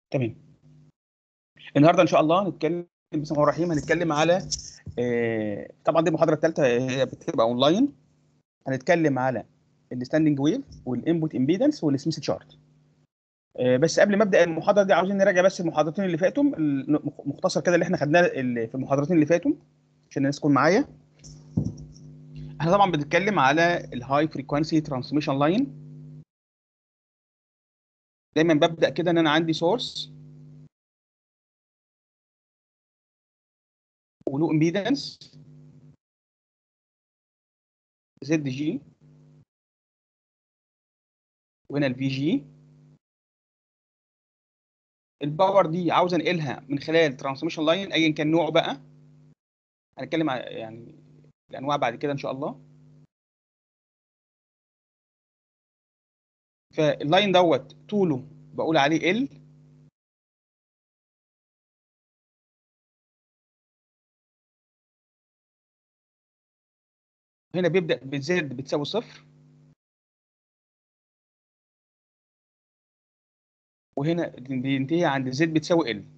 تمام النهارده ان شاء الله هنتكلم بسم الله الرحمن الرحيم هنتكلم على آه، طبعا دي المحاضره الثالثه هي بتبقى اونلاين هنتكلم على الستاندنج ويف والانبوت امبيدنس والسميث تشارت بس قبل ما ابدا المحاضره دي عاوزين نراجع بس المحاضرتين اللي فاتوا مختصر كده اللي احنا خدناه ال- في المحاضرتين اللي فاتوا عشان الناس تكون معايا احنا طبعا بنتكلم على الهاي فريكوانسي ترانسميشن لاين دايما ببدا كده ان انا عندي سورس وله امبيدنس زد جي وهنا الفي جي الباور دي عاوز انقلها من خلال ترانسميشن لاين ايا كان نوعه بقى هنتكلم عن يعني الانواع بعد كده ان شاء الله فاللاين دوت طوله بقول عليه ال هنا بيبدأ بزد بتساوي صفر وهنا بينتهي عند زد بتساوي ال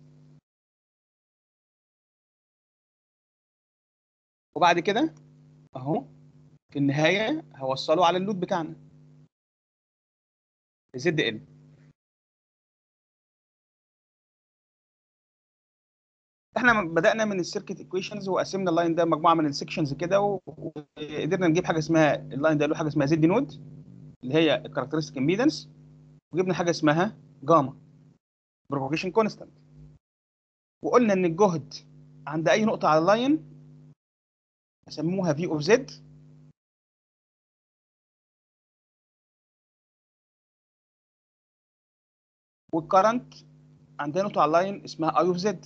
وبعد كده اهو في النهاية هوصله على اللود بتاعنا زد ال احنا بدأنا من السيركت ايكويشنز وقسمنا اللاين ده مجموعة من السكشنز كده وقدرنا نجيب حاجة اسمها اللاين ده له حاجة اسمها زد نود اللي هي الكاركترستيك امبيدنس وجبنا حاجة اسمها جاما بروباجيشن كونستانت وقلنا ان الجهد عند اي نقطة على اللاين سموها في اوف زد والكرنت عندنا نقطة على اللاين اسمها اي اوف زد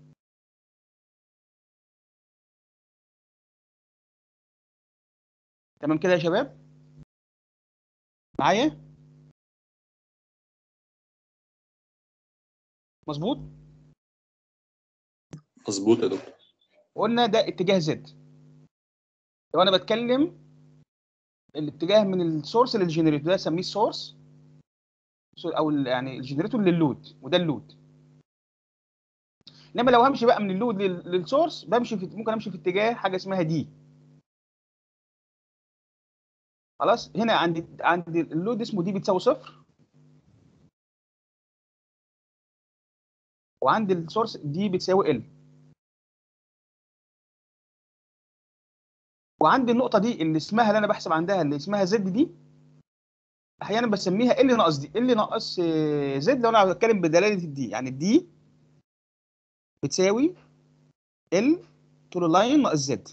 تمام كده يا شباب معايا مظبوط مظبوط يا دكتور قلنا ده اتجاه زد لو انا بتكلم الاتجاه من السورس للجنريتور ده اسميه السورس او ال- يعني الجنريتور لللود وده اللود انما لو همشي بقى من اللود لل- للسورس بمشي في ممكن امشي في اتجاه حاجه اسمها دي خلاص هنا عندي عندي اللود اسمه دي بتساوي صفر وعندي السورس دي بتساوي ال وعندي النقطه دي اللي اسمها اللي انا بحسب عندها اللي اسمها زد دي احيانا بسميها ال ناقص دي ال ناقص آه، زد لو انا بتكلم بدلاله الدي يعني الدي بتساوي ال طول اللاين ناقص زد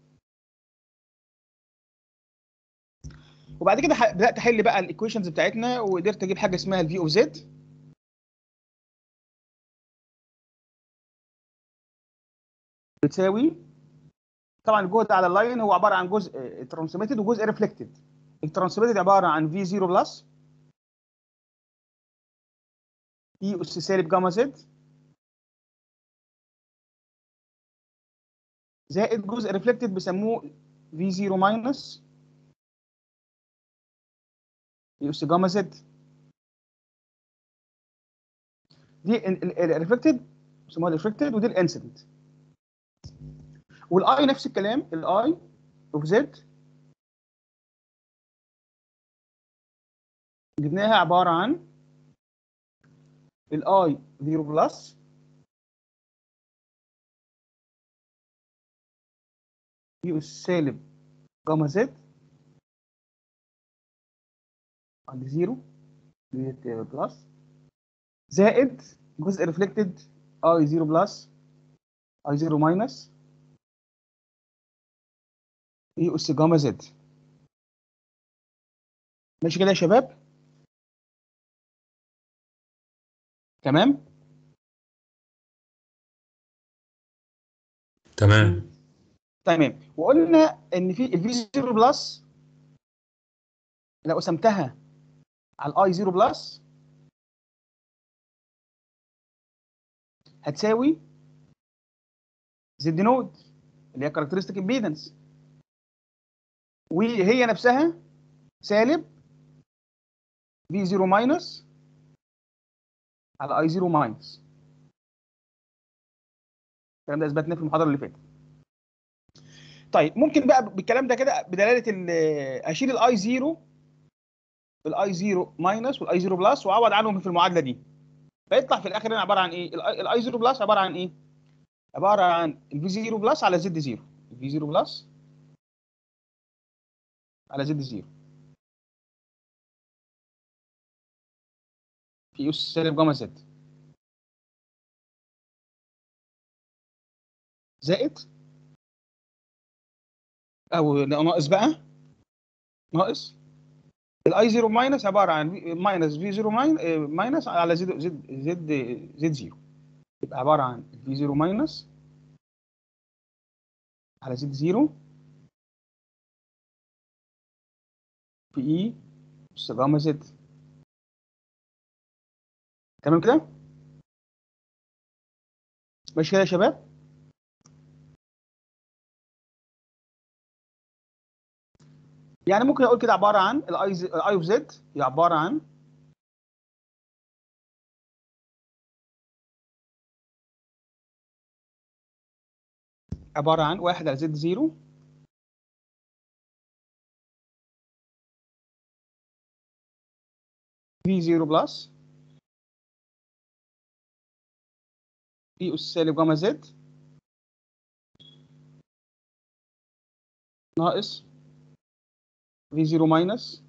وبعد كده ح- بدات احل بقى الايكويشنز بتاعتنا وقدرت اجيب حاجه اسمها الفي اوف زد بتساوي طبعا الجهد على اللاين هو عباره عن جزء ترانسميتد وجزء ريفلكتد الترانسميتد عباره عن في 0 بلس اي اس سالب جاما زد زائد جزء ريفلكتد بيسموه في 0 ماينس اي اس جاما زد دي الريفلكتد بيسموها الريفلكتد ودي الانسيدنت والاي نفس الكلام الاي اوف زد جبناها عباره عن الاي 0 بلس في اس سالب جاما زد عند 0 ديت بلس زائد جزء ريفلكتد اي 0 بلس اي 0 ماينس اي اس جاما زد ماشي كده يا شباب تمام تمام تمام وقلنا ان في الفي 0 بلس لو قسمتها على الاي 0 بلس هتساوي زد نود اللي هي كاركترستيك امبيدنس وهي نفسها سالب في 0 ماينس على اي 0 ماينس الكلام ده اثبتناه في المحاضره اللي فاتت طيب ممكن بقى بالكلام ده كده بدلاله ال- اشيل الاي 0 الاي 0 ماينس والاي 0 بلس واعوض عنهم في المعادله دي فيطلع في الاخر هنا عباره عن ايه الاي 0 بلس عباره عن ايه عباره عن الفي 0 بلس على زد 0 الفي 0 بلس على زد 0 في اس سالب جاما زد زائد او ناقص بقى ناقص الاي 0 ماينس عباره عن ماينس في 0 ماينس على زد زد زد زد 0 يبقى عباره عن في 0 ماينس على زد 0 في اي اس جاما زد تمام كده ماشي كده يا شباب يعني ممكن اقول كده عباره عن الاي الاي اوف زد هي عباره عن عباره عن 1 على زد 0 في 0 بلس في اس سالب جاما زد ناقص في 0 ماينس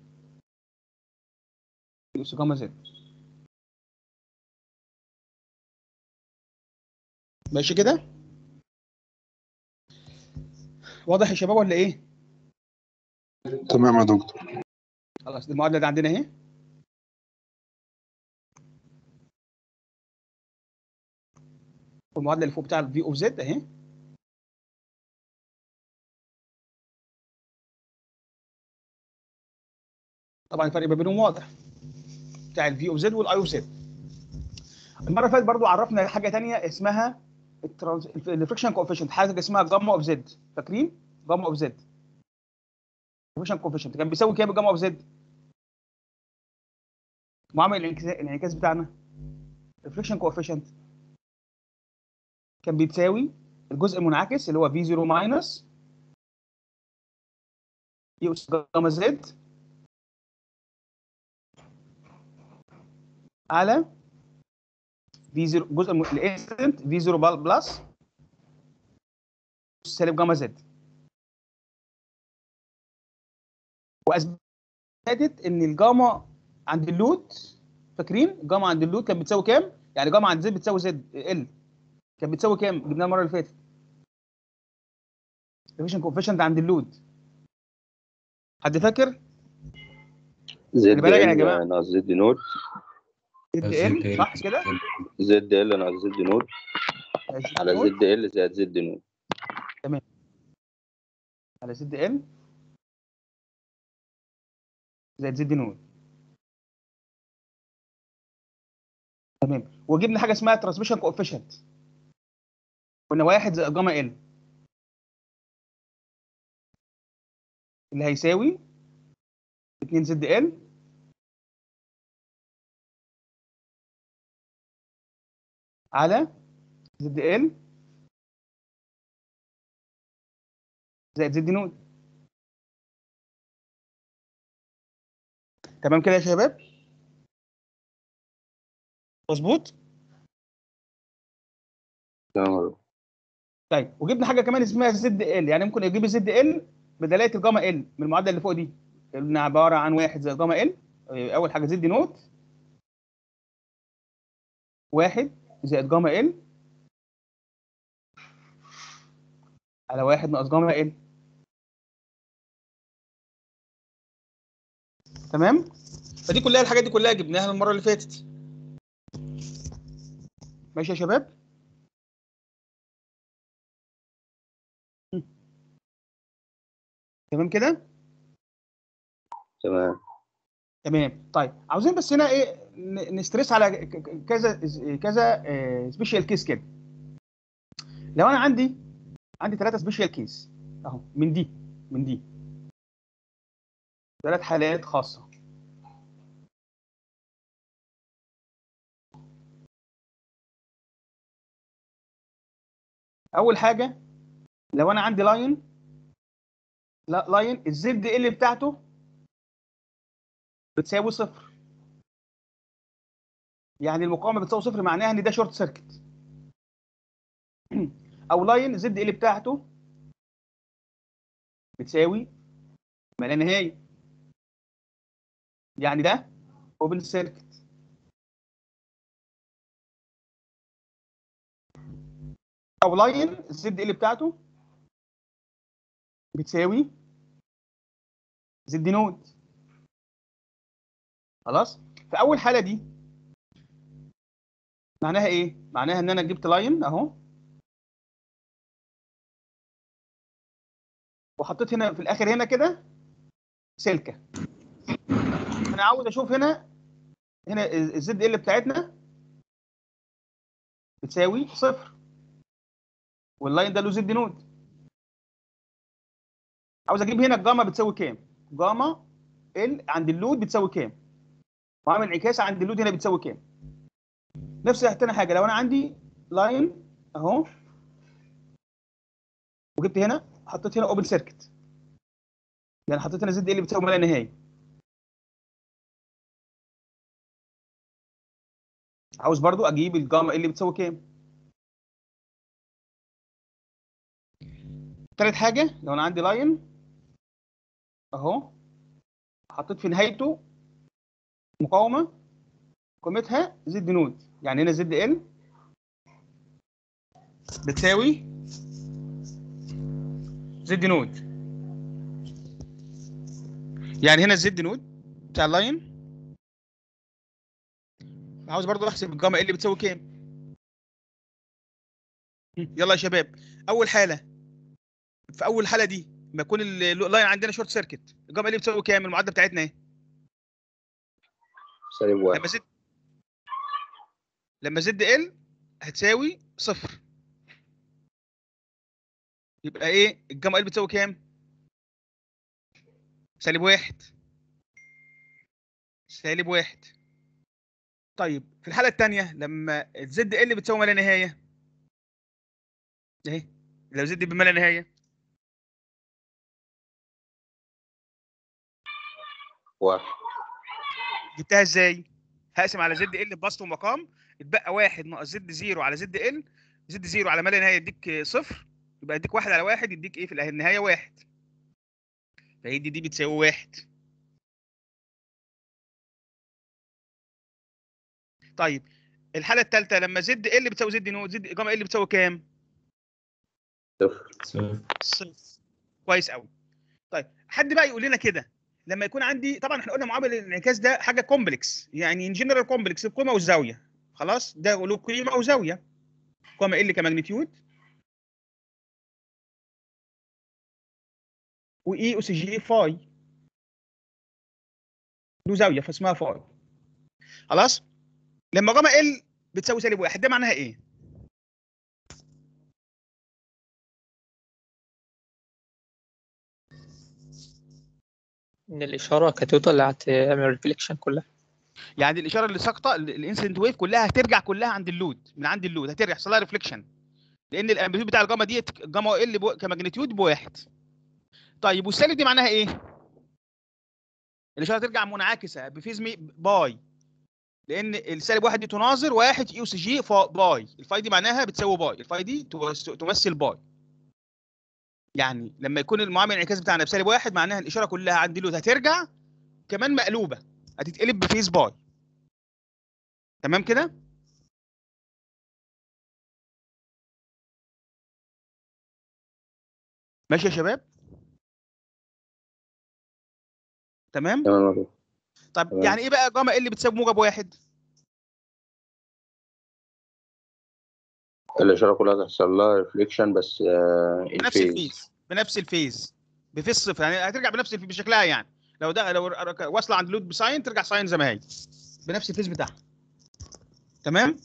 في اس جاما زد ماشي كده واضح يا شباب ولا ايه تمام يا دكتور خلاص دي المعادله اللي عندنا اهي والمعادله اللي فوق بتاع الفي اوف زد اهي طبعا الفرق ما بينهم واضح بتاع الفي اوف زد والاي اوف زد المره اللي فاتت برضو عرفنا حاجه ثانيه اسمها الفريكشن كوفيشنت حاجه اسمها جاما اوف زد فاكرين جاما اوف زد الفريكشن كوفيشنت كان بيساوي كام الجاما اوف زد معامل الانعكاس الانعكاس بتاعنا الفريكشن كوفيشنت كان بيتساوي الجزء المنعكس اللي هو في 0 ماينس يو اس جاما زد على في 0 جزء الانسيدنت في 0 بلس سالب جاما زد واثبتت ان الجاما عند اللود فاكرين جاما عند اللود كانت بتساوي كام؟ يعني جاما عند زد بتساوي زد ال كانت بتساوي كام؟ جبناها المره اللي فاتت الفيشن كوفيشنت عند اللود حد فاكر؟ زد بالك يا ال جماعة. ناقص زد نود زد زد ال ال. صح كده؟ زد ال ناقص زد نود على زد ال زائد زد نود على زد ال زائد زد نود تمام وجبنا حاجه اسمها ترانسميشن كوفيشنت قلنا واحد زائد جاما ال اللي هيساوي 2 زد ال على زد ال زائد زد نود تمام كده يا شباب مظبوط تمام طيب وجبنا حاجه كمان اسمها زد ال يعني ممكن اجيب الزد ال بدلاله الجاما ال من المعادله اللي فوق دي قلنا عباره عن واحد زائد جاما ال اول حاجه زد نوت واحد زائد جاما ال على واحد ناقص جاما ال تمام فدي كلها الحاجات دي كلها جبناها المره اللي فاتت ماشي يا شباب تمام كده تمام تمام طيب عاوزين بس هنا ايه ن- نستريس على ك- ك- كذا كذا سبيشال كيس كده لو انا عندي عندي ثلاثه سبيشال كيس اهو من دي من دي ثلاث حالات خاصه اول حاجه لو انا عندي لاين لا لاين الزد ال بتاعته بتساوي صفر يعني المقاومه بتساوي صفر معناها ان ده شورت سيركت او لاين الزد ال بتاعته بتساوي ما لا نهايه يعني ده اوبن سيركت او لاين الزد ال بتاعته بتساوي زد نود خلاص في اول حاله دي معناها ايه معناها ان انا جبت لاين اهو وحطيت هنا في الاخر هنا كده سلكه انا عاوز اشوف هنا هنا الزد ال بتاعتنا بتساوي صفر واللاين ده له زد نود عاوز اجيب هنا الجاما بتساوي كام جاما ال عند اللود بتساوي كام واعمل انعكاس عند اللود هنا بتساوي كام نفس تاني حاجه لو انا عندي لاين اهو وجبت هنا حطيت هنا اوبن سيركت يعني حطيت هنا زد ال بتساوي ما لا نهايه عاوز برضو اجيب الجاما اللي بتساوي كام تالت حاجه لو انا عندي لاين اهو حطيت في نهايته مقاومه قيمتها زد نود يعني هنا زد ال بتساوي زد نود يعني هنا الزد نود بتاع اللاين عاوز برضو احسب الجاما اللي بتساوي كام يلا يا شباب اول حاله في اول حاله دي لما يكون اللاين عندنا شورت سيركت الجاما اللي بتساوي كام المعادله بتاعتنا ايه سالب واحد لما زد لما زد ال هتساوي صفر يبقى ايه الجاما ال بتساوي كام سالب واحد سالب واحد طيب في الحاله الثانيه لما الزد ال بتساوي ما لا نهايه اهي لو زد بما لا نهايه واحد جبتها ازاي؟ هقسم على زد ال بسط ومقام اتبقى واحد ناقص زد زيرو على زد ال زد زيرو على ما لا نهايه يديك صفر يبقى يديك واحد على واحد يديك ايه في النهايه واحد فهي دي دي بتساوي واحد طيب الحاله الثالثه لما زد ال بتساوي زد نود زد جاما ال بتساوي كام؟ صفر صفر صفر كويس قوي طيب حد بقى يقول لنا كده لما يكون عندي طبعا احنا قلنا معامل الانعكاس ده حاجه كومبلكس يعني ان جنرال كومبلكس القيمه والزاويه خلاص ده له قيمه وزاويه قيمه ال كماجنتيود واي اس جي فاي له زاويه فاسمها فاي خلاص لما جاما ال بتساوي سالب واحد ده معناها ايه؟ ان الاشاره كتوتال هتعمل ريفليكشن كلها يعني الاشاره اللي ساقطه الانسيدنت ويف كلها هترجع كلها عند اللود من عند اللود هترجع يحصل لها ريفليكشن لان الامبليتيود بتاع الجاما ديت جاما ال بو... كماجنتيود بواحد طيب والسالب دي معناها ايه؟ الاشاره ترجع منعكسه بفيز مي باي لان السالب واحد دي تناظر واحد اي اس جي فا باي الفاي دي معناها بتساوي باي الفاي دي تمس- تمثل باي يعني لما يكون المعامل الانعكاس بتاعنا بسالب واحد معناها الاشاره كلها عند اللود هترجع كمان مقلوبه هتتقلب بفيز باي تمام كده؟ ماشي يا شباب؟ تمام؟ تمام يا دكتور. طب تمام. يعني ايه بقى جاما اللي بتساوي موجب واحد؟ الاشاره كلها تحصل لها ريفليكشن بس آه بنفس الفيز الفيز بنفس الفيز بفيز صفر يعني هترجع بنفس الفيز بشكلها يعني لو ده لو ر- واصله عند لود بساين ترجع ساين زي ما هي بنفس الفيز بتاعها تمام؟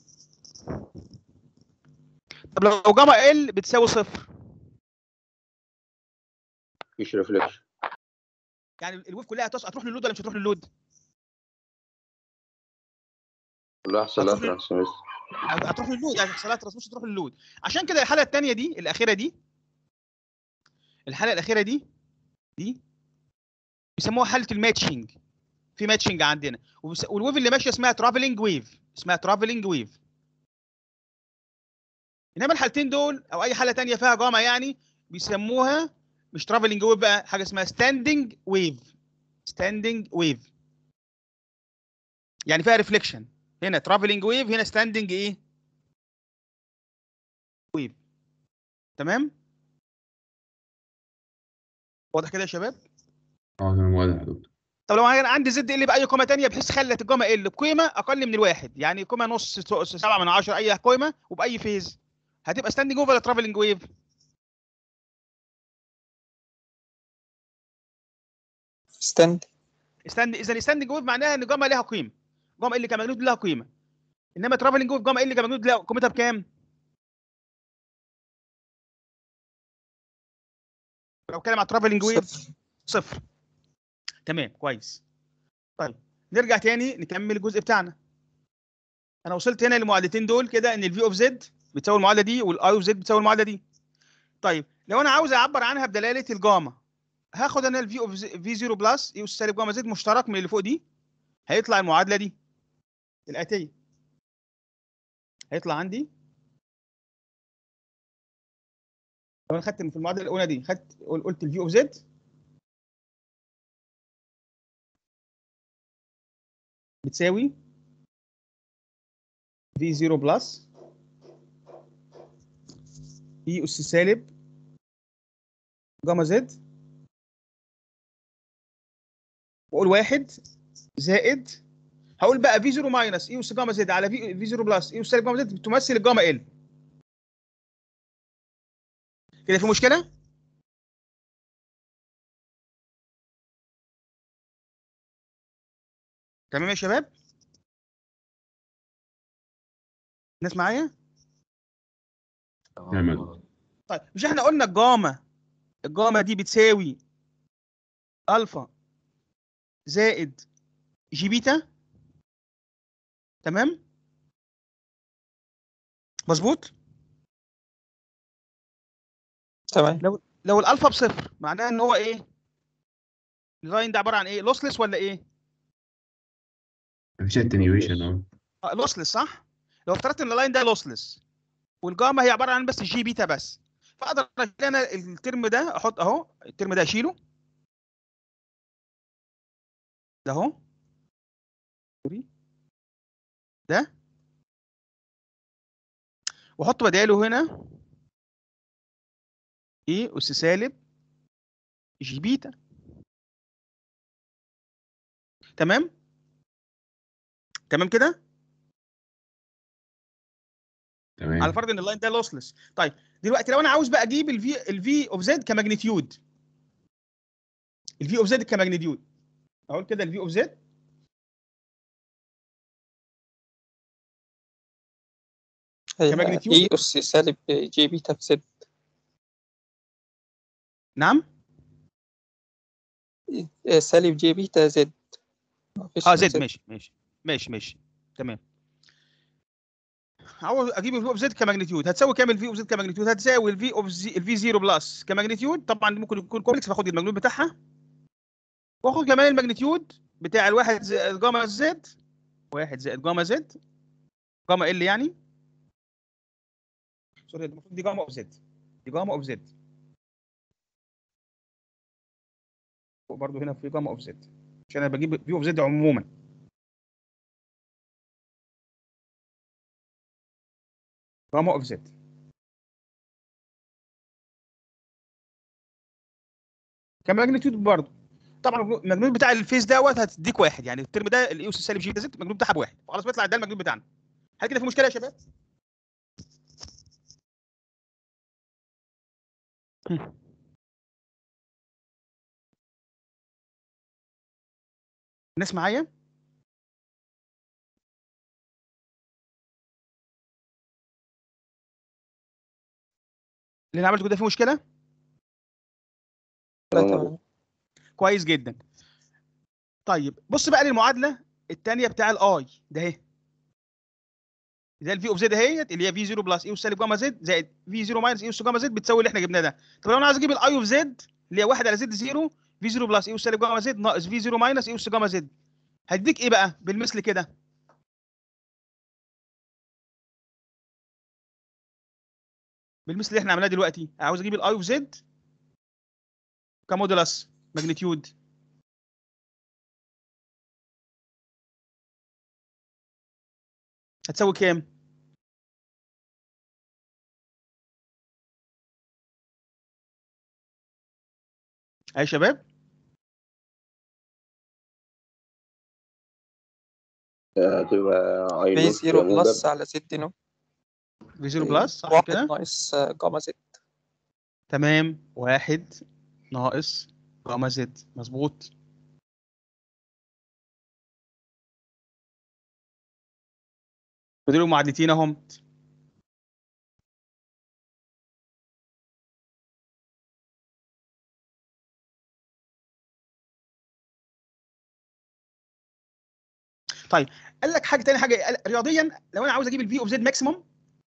طب لو جاما ال بتساوي صفر مفيش ريفليكشن يعني الويف كلها هتص- هتروح للود ولا مش هتروح للود؟ لا حصل هتروح لل- ترانسميشن هتروح للود يعني حصلها ترانسميشن تروح للود عشان كده الحاله الثانيه دي الاخيره دي الحاله الاخيره دي دي بيسموها حاله الماتشنج في ماتشنج عندنا وبس- والويف اللي ماشيه اسمها ترافلنج ويف اسمها ترافلنج ويف انما الحالتين دول او اي حاله تانية فيها جاما يعني بيسموها مش ترافلنج ويف بقى حاجه اسمها ستاندنج ويف ستاندنج ويف يعني فيها ريفليكشن هنا ترافلنج ويف هنا ستاندنج ايه ويف تمام واضح كده يا شباب اه تمام واضح يا دكتور طب لو انا عندي زد ال باي قيمه تانية بحيث خلت الجاما ال بقيمه اقل من الواحد يعني قيمه نص س- سبعة من عشرة اي قيمه وباي فيز هتبقى ستاندنج ويف ولا ترافلنج ويف ستاند ستاند اذا ستاندنج ويف معناها ان جاما لها قيمه جاما ال كمجنود لها قيمه انما ترافلنج ويف جاما ال كمجنود لها قيمتها بكام لو اتكلم على ترافلنج ويف صفر صفر تمام كويس طيب نرجع تاني نكمل الجزء بتاعنا انا وصلت هنا للمعادلتين دول كده ان الفي اوف زد بتساوي المعادله دي والاي اوف زد بتساوي المعادله دي طيب لو انا عاوز اعبر عنها بدلاله الجاما هاخد انا الفي اوف في 0 بلس اي اس سالب جاما زد مشترك من اللي فوق دي هيطلع المعادله دي الاتيه هيطلع عندي لو انا خدت في المعادله الاولى دي خدت قلت الفي اوف زد بتساوي في 0 بلس اي اس سالب جاما زد واقول واحد زائد هقول بقى في 0 ماينس اي اس جاما زد على في في 0 بلس اي اس سالب جاما زد بتمثل الجاما ال كده في مشكله؟ تمام يا شباب؟ الناس معايا؟ تمام يا دكتور طيب مش احنا قلنا الجاما الجاما دي بتساوي الفا زائد جي بيتا تمام مظبوط تمام لو الالفا بصفر معناها ان هو ايه اللاين ده عباره عن ايه لوسلس ولا ايه مفيش اتنيويشن اه آه لوسلس صح لو افترضت ان اللاين ده لوسلس والجاما هي عباره عن بس جي بيتا بس فاقدر اشيل انا الترم ده احط اهو الترم ده اشيله ده اهو سوري. ده واحط بداله هنا ايه اس سالب جي بيتا تمام تمام كده تمام على فرض ان اللاين ده لوسلس طيب دلوقتي لو انا عاوز بقى اجيب الفي الفي اوف زد كماجنتيود الفي اوف زد كماجنتيود اقول كده الفي اوف زد كماجنتيود؟ اي اس سالب جي بيتا في زد نعم آه، سالب جي بيتا زد مفيش اه زد ماشي ماشي ماشي ماشي تمام عاوز اجيب الفي اوف زد كماجنتيود هتساوي كام الفي اوف زد كماجنتيود هتساوي الفي اوف زي الفي 0 بلس كماجنتيود طبعا ممكن يكون كومبلكس فاخد المجنون بتاعها واخد كمان الماجنتيود بتاع الواحد زائد جاما زد واحد زائد جاما زد جاما ال يعني سوري المفروض دي جاما اوف زد دي جاما اوف زد برضه هنا في جاما اوف زد عشان انا بجيب في اوف زد عموما جاما اوف زد كماجنتيود برضه طبعا المجنون بتاع الفيز دوت هتديك واحد يعني الترم ده الاي اس سالب جي زد المجنون بتاعها بواحد خلاص بيطلع ده المجنون بتاعنا هل كده في مشكله يا شباب؟ هم. الناس معايا؟ اللي انا عملته كده فيه مشكله؟ لا تمام كويس جدا طيب بص بقى للمعادله الثانيه بتاع الاي ده اهي زي الفي اوف زد اهيت اللي هي في 0 بلس اي اس سالب جاما زد زائد في 0 ماينس اي اس جاما زد بتساوي اللي احنا جبناه ده طب لو انا عايز اجيب الاي اوف زد اللي هي 1 على زد 0 في 0 بلس اي اس سالب جاما زد ناقص في 0 ماينس اي اس جاما زد هديك ايه بقى بالمثل كده بالمثل اللي احنا عملناه دلوقتي عاوز اجيب الاي اوف زد كمودولس ماجنتيود هتساوي كام؟ اي شباب هتبقى اي في نوت زيرو موجب بلس على زد نوت في 0 بلس صح واحد كده؟ ناقص آه، جاما زد تمام واحد ناقص جاما زد مظبوط ودول معادلتين اهم طيب قال لك حاجه تاني حاجه قال- رياضيا لو انا عاوز اجيب الفي اوف زد ماكسيموم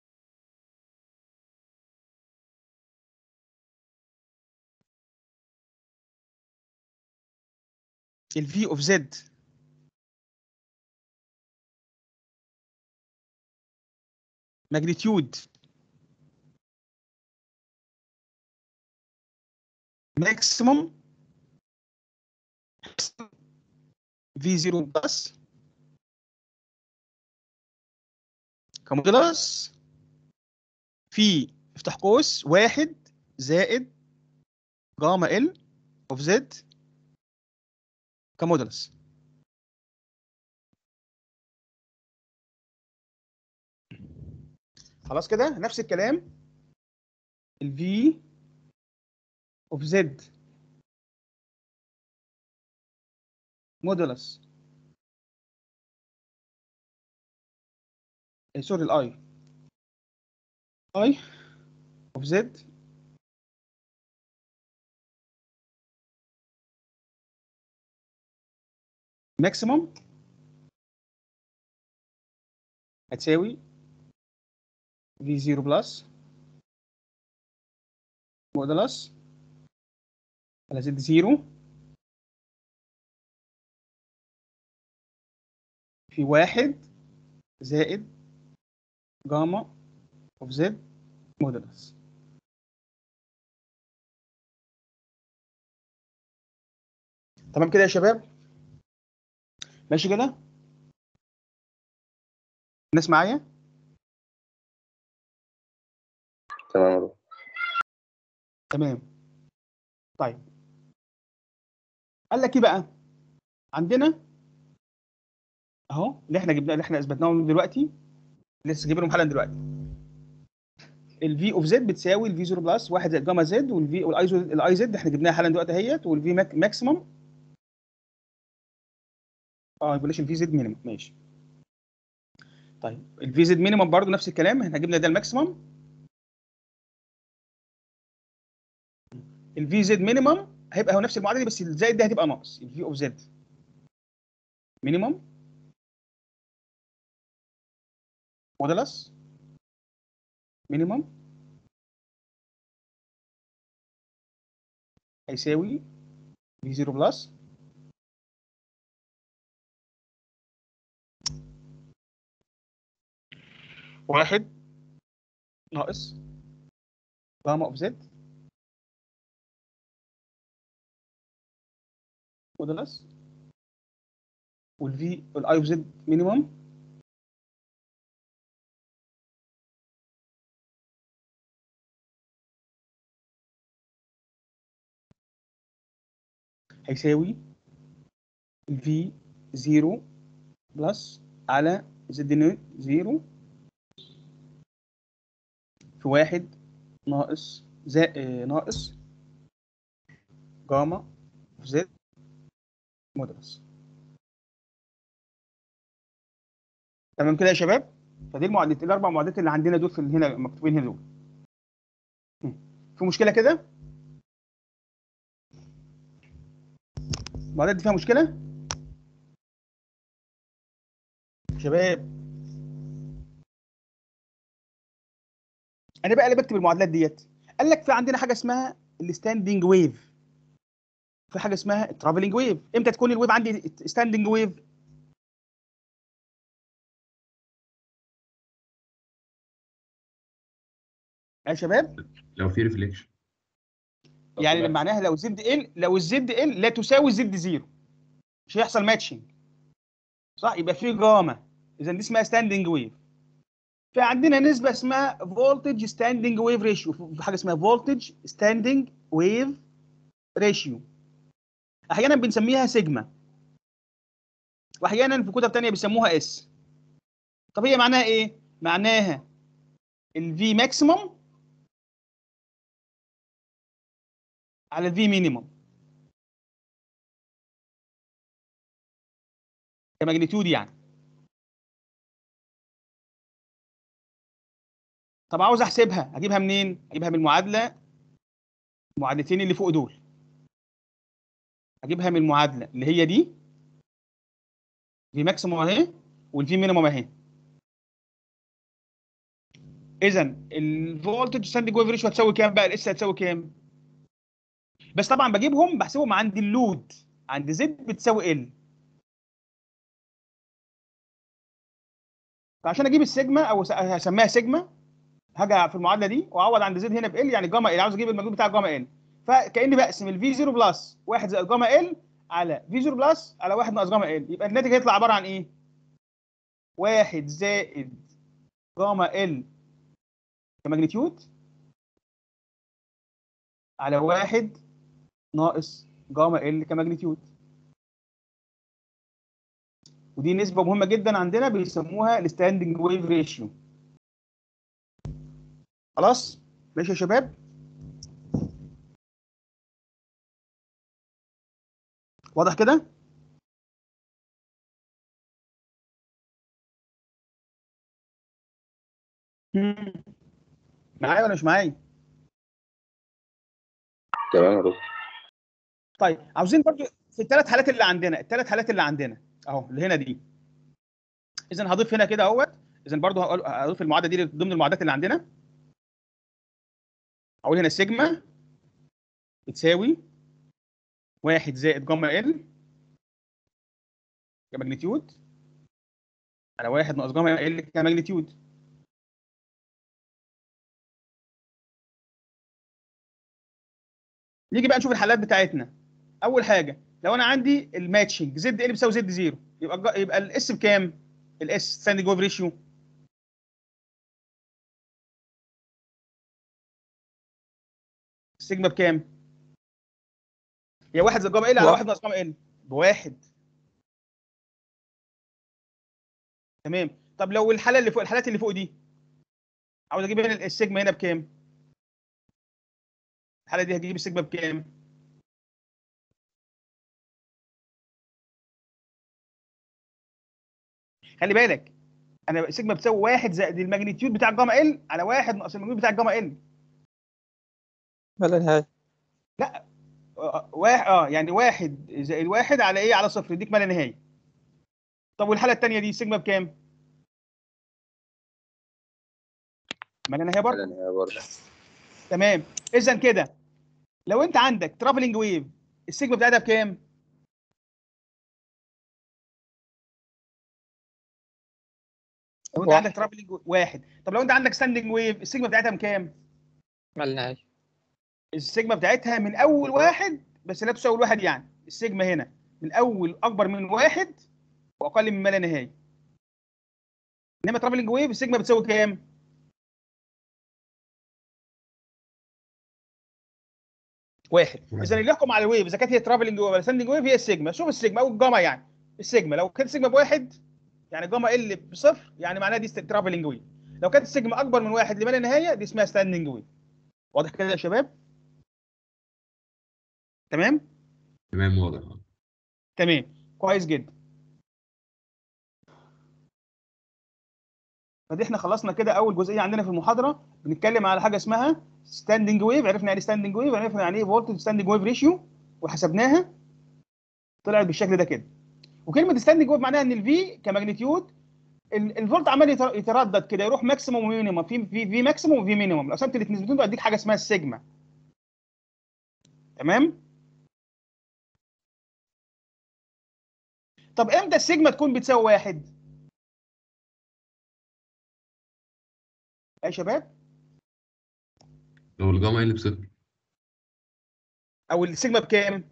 الفي اوف زد ماجنتيود ماكسيموم في 0 بلس كمودولس في افتح قوس واحد زائد جاما ال اوف زد كمودولس خلاص كده نفس الكلام الفي اوف زد مودولس سوري الاي اي اوف زد ماكسيموم هتساوي في 0 بلس مودولس على زد 0 في واحد زائد جاما اوف زد مودولس تمام كده يا شباب ماشي كده الناس معايا تمام يا دكتور. تمام طيب قال لك ايه بقى عندنا اهو اللي احنا جبناه اللي احنا اثبتناهم دلوقتي لسه جايبينهم حالا دلوقتي الفي اوف زد بتساوي الفي 0 بلس 1 زائد جاما زد والفي والاي زد الاي زد احنا جبناها حالا دلوقتي اهيت والفي ماكسيمم اه بلاش الفي زد مينيمم ماشي طيب الفي زد مينيمم برضه نفس الكلام احنا جبنا ده الماكسيمم الفي زد مينيمم هيبقى هو نفس المعادله دي بس الزائد ده هتبقى ناقص الفي اوف زد مينيمم مودولس مينيمم هيساوي في 0 بلس واحد ناقص جاما اوف زد مودولس والفي الاي اوف زد مينيمم هيساوي الفي 0 بلس على زد نو 0 في واحد ناقص زائد ناقص جاما في زد مودولس تمام كده يا شباب فدي المعادلات الاربع معادلات اللي عندنا دول في هنا مكتوبين هنا دول هم. في مشكله كده المعادلات دي فيها مشكله شباب انا بقى اللي بكتب المعادلات ديت قال لك في عندنا حاجه اسمها الستاندنج ويف في حاجه اسمها الترافلنج ويف امتى تكون الويف عندي ستاندنج ويف يا شباب لو في ريفليكشن يعني معناها لو زد ال لو الزد ال لا تساوي زد زيرو مش هيحصل ماتشنج صح يبقى في جاما اذا دي اسمها ستاندنج ويف فعندنا نسبه اسمها فولتج ستاندنج ويف ريشيو في حاجه اسمها فولتج ستاندنج ويف ريشيو احيانا بنسميها سيجما واحيانا في كتب تانية بيسموها اس طب هي معناها ايه معناها الفي ماكسيموم على الفي مينيموم كماجنتيود يعني طب عاوز احسبها اجيبها منين اجيبها من المعادله المعادلتين اللي فوق دول اجيبها من المعادله اللي هي دي في ماكسيموم اهي والفي مينيموم اهي اذا الفولتج ستاندنج ويف ريشيو هتساوي كام بقى الاس هتساوي كام بس طبعا بجيبهم بحسبهم عند اللود عند زد بتساوي ال فعشان اجيب السيجما او س- هسميها سيجما هاجي في المعادله دي واعوض عند زد هنا ب ال يعني جاما ال عاوز اجيب المجهول بتاع جاما ال فكاني بقسم الفي 0 بلس 1 زائد جاما ال على في 0 بلس على 1 ناقص جاما ال يبقى الناتج هيطلع عباره عن ايه؟ 1 زائد جاما ال كماجنتيود على 1 ناقص جاما ال كماجنتيود ودي نسبة مهمة جدا عندنا بيسموها الستاندنج ويف ريشيو خلاص ماشي يا شباب واضح كده مم. معايا ولا مش معايا تمام يا دكتور طيب عاوزين برضو في الثلاث حالات اللي عندنا الثلاث حالات اللي عندنا اهو اللي هنا دي اذا هضيف هنا كده اهوت اذا برضو هقول- هضيف المعادله دي ضمن المعادلات اللي عندنا اقول هنا سيجما بتساوي واحد زائد جاما ال كماجنتيود على واحد ناقص جاما ال كماجنتيود نيجي بقى نشوف الحالات بتاعتنا اول حاجه لو انا عندي الماتشنج زد ال بيساوي زد زيرو يبقى الج- يبقى الاس بكام الاس ستاندنج ويف ريشيو السيجما بكام هي واحد زائد جاما ال على واحد. واحد ناقص جاما ال بواحد تمام طب لو الحاله اللي فوق الحالات اللي فوق دي عاوز اجيب هنا السيجما هنا بكام الحاله دي هجيب السيجما بكام خلي بالك انا السيجما بتساوي واحد زائد الماجنتيود بتاع الجاما ال على واحد ناقص الماجنتيود بتاع الجاما ال ما لا نهاية واحد اه يعني واحد زائد واحد على ايه على صفر يديك ما لا نهايه طب والحاله الثانيه دي السيجما بكام؟ ما لا نهايه برضه على النهاية برضه تمام اذا كده لو انت عندك ترافلنج ويف السيجما بتاعتها بكام؟ لو انت واحد. عندك ترافلنج واحد طب لو انت عندك ستاندنج ويف السيجما بتاعتها بكام؟ ما لا نهاية السيجما بتاعتها من اول واحد بس لا تساوي الواحد يعني السيجما هنا من اول اكبر من واحد واقل من ما لا نهايه انما ترافلنج ويف السيجما بتساوي كام؟ واحد واحد. اذا اللي يحكم على الويف اذا كانت هي ترافلنج ويف ولا ستاندنج ويف هي السيجما شوف السيجما او الجاما يعني السيجما لو كانت السيجما بواحد يعني جاما ال بصفر يعني معناها دي ترافلنج ويف لو كانت السيجما اكبر من واحد لما لا نهايه دي اسمها ستاندنج ويف واضح كده يا شباب؟ تمام؟ تمام واضح آه. تمام كويس جدا فدي احنا خلصنا كده اول جزئيه عندنا في المحاضره بنتكلم على حاجه اسمها ستاندنج ويف عرفنا يعني ايه ستاندنج ويف عرفنا يعني ايه فولتج ستاندنج ويف ريشيو وحسبناها طلعت بالشكل ده كده وكلمه ستاندنج ويف معناها ان الفي كماجنتيود ال- الفولت عمال يتر- يتردد كده يروح ماكسيموم ومينيمم في في في ماكسيموم وفي مينيمم لو قسمت النسبتين دول اديك حاجه اسمها السيجما تمام طب امتى السيجما تكون بتساوي واحد يا شباب لو الجاما هي اللي بصفر او السيجما بكام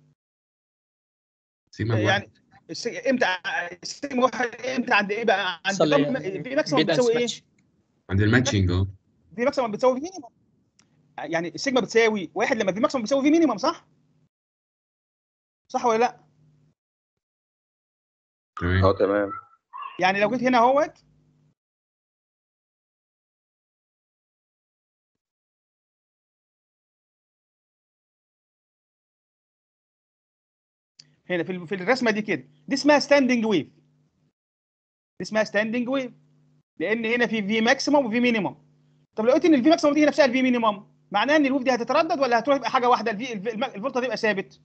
سيجما بواحد يعني الس- امتى السيجما واحد امتى عند ايه بقى عند صلي كام- في ماكسيموم بيد بتساوي ايه match. عند الماتشنج اه في ماكسيموم بتساوي في مينيمم يعني السيجما بتساوي واحد لما في ماكسيموم بتساوي في مينيمم صح صح ولا لا تمام اه تمام يعني لو جيت هنا اهوت هنا في ال- في الرسمه دي كده دي اسمها ستاندنج ويف دي اسمها ستاندنج ويف لان هنا في في ماكسيموم وفي مينيمم طب لو قلت ان الفي ماكسيموم دي هي نفسها الفي مينيمم معناها ان الويف دي هتتردد ولا هتروح تبقى حاجه واحده الفي الف- الم- الفولت هتبقى ثابت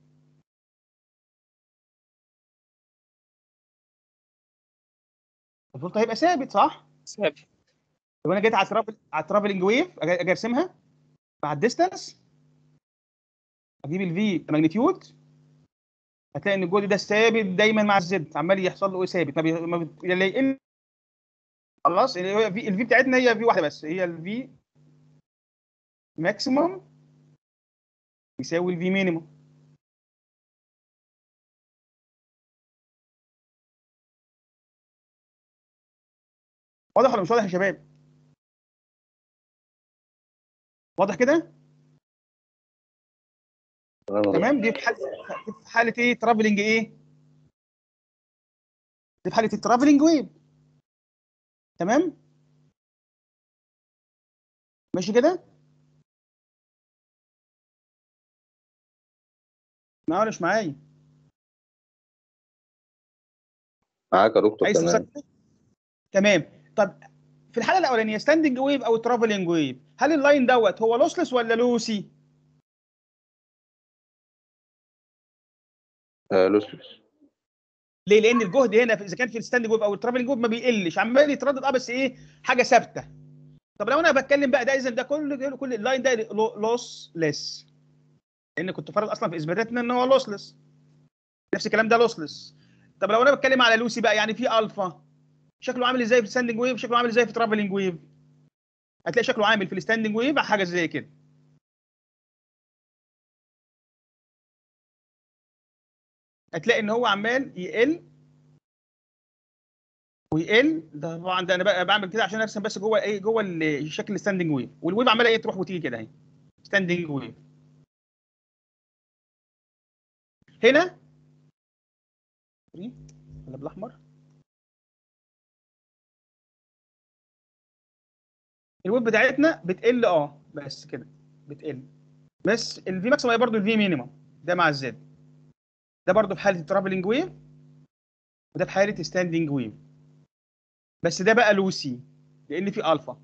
الفولت هيبقى ثابت صح ثابت لو انا جيت على الترافل على الترافلنج ويف اجي أجي ارسمها مع الديستانس اجيب الفي ماجنتيود هتلاقي ان الجهد ده ثابت دايما مع الزد عمال يحصل له ايه ثابت ما, بي... ما بت... لا يقل خلاص اللي هو في الفي بتاعتنا هي في واحده بس هي الفي ماكسيموم يساوي الفي مينيموم واضح ولا مش واضح يا شباب؟ واضح كده؟ تمام يا تمام دي في حاله دي في حاله ايه ترافلنج ايه دي في حاله الترافلنج ويف تمام ماشي كده معايا ولا مش معايا معاك يا دكتور عايز تمام تسكت تمام طب في الحاله الاولانيه ستاندنج ويف او ترافلنج ويف هل اللاين دوت هو لوسلس ولا لوسي آه لوسلس ليه لان الجهد هنا في اذا كان في الستاندنج ويف او الترافلنج ويف ما بيقلش عمال يتردد اه بس ايه حاجه ثابته طب لو انا بتكلم بقى ده اذا ده كل كل اللاين ده لوس ليس لان كنت فرض اصلا في اثباتاتنا ان هو لوسلس نفس الكلام ده لوسلس طب لو انا بتكلم على لوسي بقى يعني في الفا شكله عامل ازاي في الستاندنج ويف شكله عامل ازاي في الترافلنج ويف هتلاقي شكله عامل في الستاندنج ويف حاجه زي كده هتلاقي ان هو عمال يقل ويقل ده طبعا ده انا بقى بعمل كده عشان ارسم بس جوه ايه جوه ال- شكل الستاندنج ويف والويف عماله ايه تروح وتيجي كده اهي ستاندنج ويف هنا ولا بالاحمر الويف بتاعتنا بتقل اه بس كده بتقل بس الفي ماكسيمم هي برضه الفي مينيمم ده مع الزد ده برضه في حاله الترافلنج ويف وده في حاله ستاندنج ويف بس ده بقى لوسي لان في الفا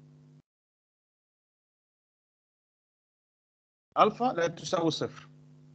الفا لا تساوي صفر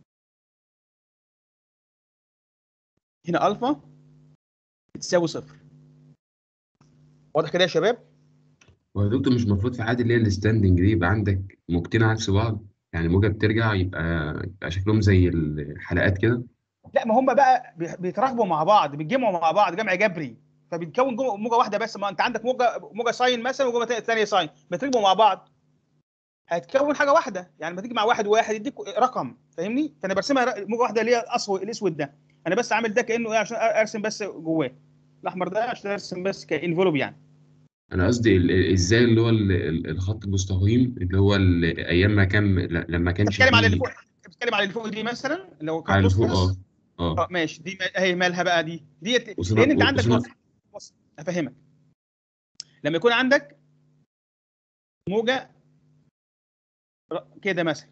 هنا الفا بتساوي صفر واضح كده يا شباب هو يا دكتور مش المفروض في حاله اللي هي الستاندنج دي يبقى عندك موجتين عكس بعض يعني موجه بترجع يبقى يبقى شكلهم زي الحلقات كده لا ما هم بقى بي- بيتراكبوا مع بعض بيتجمعوا مع بعض جمع جبري فبيتكون جو- موجه واحده بس ما انت عندك موجه موجه ساين مثلا وموجه ثانيه ساين بيتركبوا مع بعض هتكون حاجه واحده يعني لما تيجي مع واحد وواحد يديك رقم فاهمني فانا برسمها ر- موجه واحده اللي هي الاسود الاسود ده انا بس عامل ده كانه ايه عشان ارسم بس جواه الاحمر ده عشان ارسم بس كانفلوب يعني انا قصدي ال- ال- ازاي اللي هو ال- ال- الخط المستقيم اللي هو ال- ايام ما كان ل- لما كانش بتتكلم على اللي فيه فوق بتتكلم على اللي فوق دي مثلا لو كان على اللي فوق نص اه اه اه ماشي دي ما- اهي مالها بقى دي ديت وصلنا- لان انت عندك وصلنا- بص بص افهمك لما يكون عندك موجه ر- كده مثلا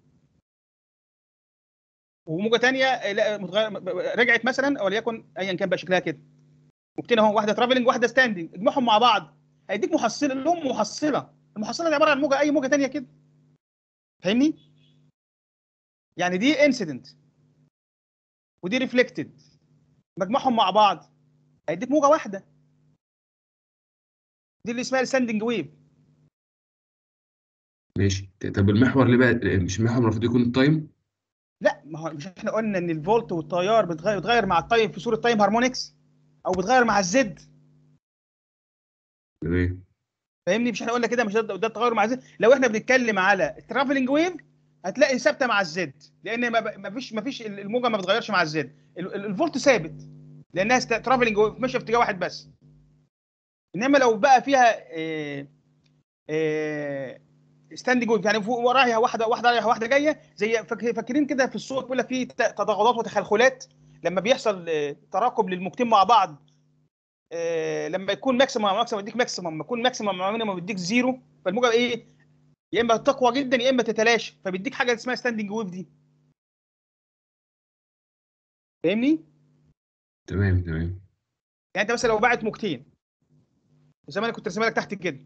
وموجه تانية لا متغير رجعت مثلا وليكن ايا كان بقى شكلها كده موجتين اهو واحده ترافلنج واحده ستاندنج اجمعهم مع بعض هيديك محصله لهم محصله المحصله دي عباره عن موجه اي موجه تانية كده فاهمني يعني دي انسيدنت ودي ريفلكتد مجموعهم مع بعض هيديك موجه واحده دي اللي اسمها الستاندنج ويف ماشي طب المحور ليه بقى مش المحور المفروض يكون التايم لا ما هو مش احنا قلنا ان الفولت والتيار بتغير بتغير مع التايم في صوره تايم هارمونكس او بتغير مع الزد تمام فاهمني مش احنا قلنا كده مش ده ده التغير مع الزد لو احنا بنتكلم على الترافلنج ويف هتلاقي ثابته مع الزد لان ما ب- ما فيش ما فيش الموجه ما بتغيرش مع الزد ال- ال- الفولت ثابت لانها ترافلنج ويف ماشيه في اتجاه واحد بس انما لو بقى فيها ستاندنج ويف يعني فوق وراها واحده واحده رايحه واحده جايه زي فاك- فاكرين كده في الصوت بيقول لك في ت- تضاغطات وتخلخلات لما بيحصل آه، تراكب للموجتين مع بعض آه، لما يكون ماكسيمم مع ماكسيمم يديك ماكسيمم لما يكون ماكسيمم مع مينيمم يديك زيرو فالموجه ايه يا اما تقوى جدا يا اما تتلاشى فبيديك حاجه اسمها ستاندنج ويف دي فاهمني؟ تمام تمام يعني انت مثلا لو باعت موجتين زي ما انا كنت راسمها لك تحت كده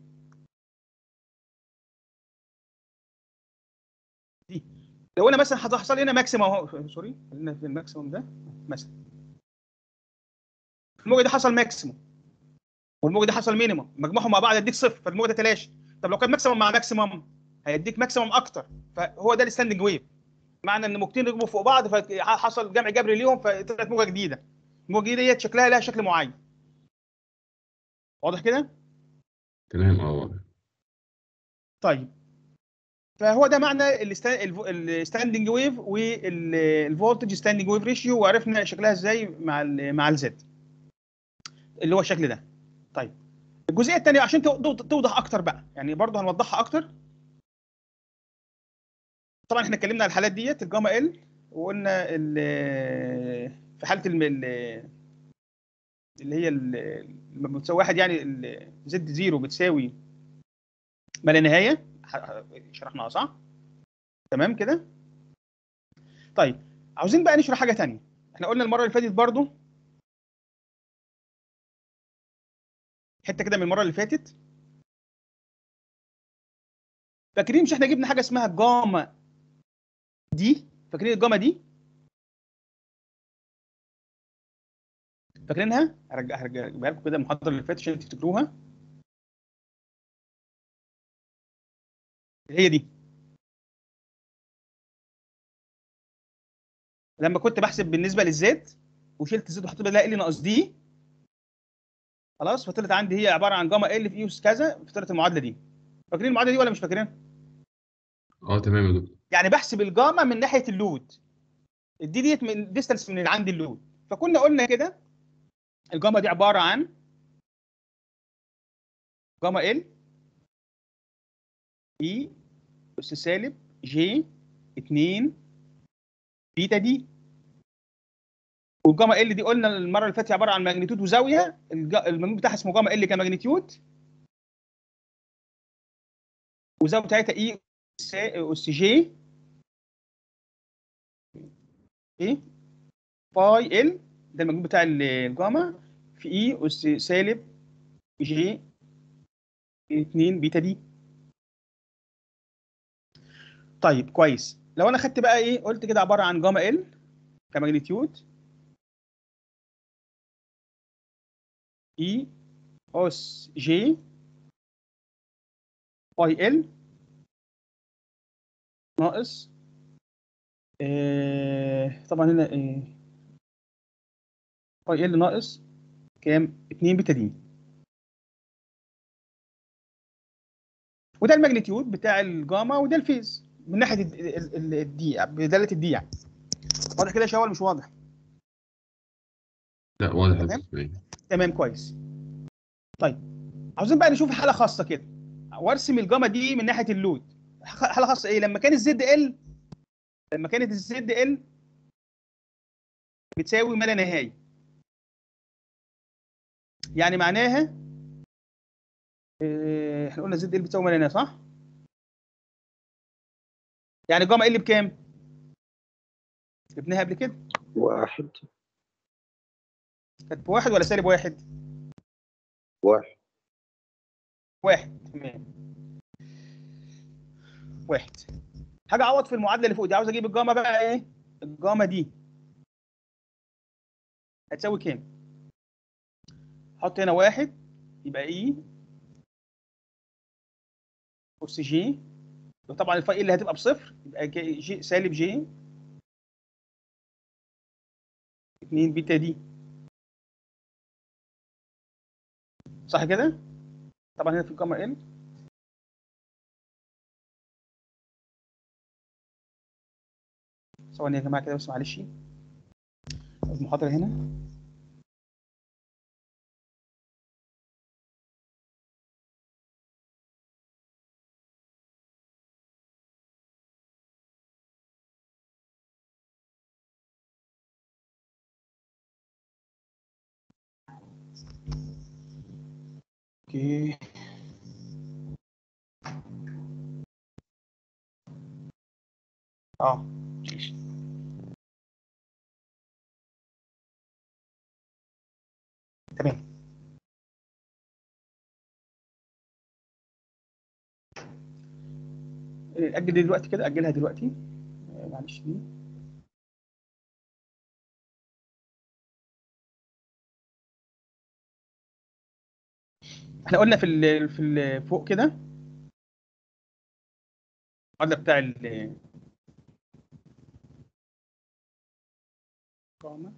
دي لو انا مثلا هتحصل هنا ماكسيمم اهو سوري خلينا في الماكسيمم ده مثلا الموجه دي حصل ماكسيمم والموجه دي حصل مينيمم مجموعهم مع بعض يديك صفر فالموجه تتلاشى طب لو كان ماكسيمم مع ماكسيمم هيديك ماكسيمم اكتر فهو ده الستاندنج ويف معنى ان موجتين ركبوا فوق بعض فحصل جمع جبري ليهم فطلعت موجه جديده الموجه الجديده ديت شكلها لها شكل معين واضح كده؟ تمام اه واضح طيب فهو ده معنى الستاندنج ويف والفولتج ستاندنج ويف ريشيو وعرفنا شكلها ازاي مع ال مع الزد اللي هو الشكل ده طيب الجزئيه الثانيه عشان تو- توضح اكتر بقى يعني برضه هنوضحها اكتر طبعا احنا اتكلمنا على الحالات ديت الجاما ال وقلنا ال- في حاله الم- ال- اللي هي ال- لما بتساوي واحد يعني زد زيرو بتساوي ما لا نهايه ح- شرحناها صح؟ تمام كده؟ طيب عاوزين بقى نشرح حاجه تانية احنا قلنا المره اللي فاتت برضو حته كده من المره اللي فاتت فاكرين مش احنا جبنا حاجه اسمها جاما دي فاكرين الجاما دي فاكرينها هرجع هرجعها لكم كده المحاضره اللي فاتت عشان تفتكروها هي دي لما كنت بحسب بالنسبه للزد وشلت زد وحطيت بدلها ال ناقص دي خلاص فطلعت عندي هي عباره عن جاما ال في اي اس كذا فطلعت المعادله دي فاكرين المعادله دي ولا مش فاكرينها؟ اه تمام يا دكتور يعني بحسب الجاما من ناحيه اللود الدي ديت من ديستانس من عند اللود فكنا قلنا كده الجاما دي عباره عن جاما ال اي اس سالب جي 2 بيتا دي والجاما ال دي قلنا المره اللي فاتت عباره عن ماجنتيود وزاويه الج- المجموع بتاعها اسمه جاما ال كماجنتيود والزاويه بتاعتها اي اس جي ايه باي ال ده المجموع بتاع الجاما في اي اس سالب جي 2 بيتا دي طيب كويس لو انا خدت بقى ايه قلت كده عباره عن جاما ال كماجنتيود اي اس جي باي ال ناقص آه طبعا هنا آه باي ال ناقص كام 2 بيتا دي وده الماجنتيود بتاع الجاما وده الفيز من ناحيه الد- ال- ال- الدي بداله الدي يعني واضح كده يا شباب ولا مش واضح لا واضح يا تمام. دكتور تمام. تمام كويس طيب عاوزين بقى نشوف حاله خاصه كده وارسم الجاما دي من ناحيه اللود حاله خاصه ايه لما كان الزد ال لما كانت الزد ال بتساوي ما لا نهايه يعني معناها إيه، احنا قلنا زد ال بتساوي ما لا نهايه صح يعني جاما ال بكام جبناها قبل كده واحد كانت بواحد ولا سالب واحد واحد واحد تمام واحد حاجه اعوض في المعادله اللي فوق دي عاوز اجيب الجاما بقى ايه الجاما دي هتساوي كام حط هنا واحد يبقى اي اس جي وطبعا الفاي اللي هتبقى بصفر يبقى جي جي سالب جي 2 بيتا دي صح كده؟ طبعا هنا في جاما ال ثواني يا جماعه كده بس معلش المحاضره هنا اوكي اه ماشي. تمام إيه، اجل دي دلوقتي كده اجلها دلوقتي آه، معلش دي احنا قلنا في ال في ال فوق كده المعادله بتاع ال قامة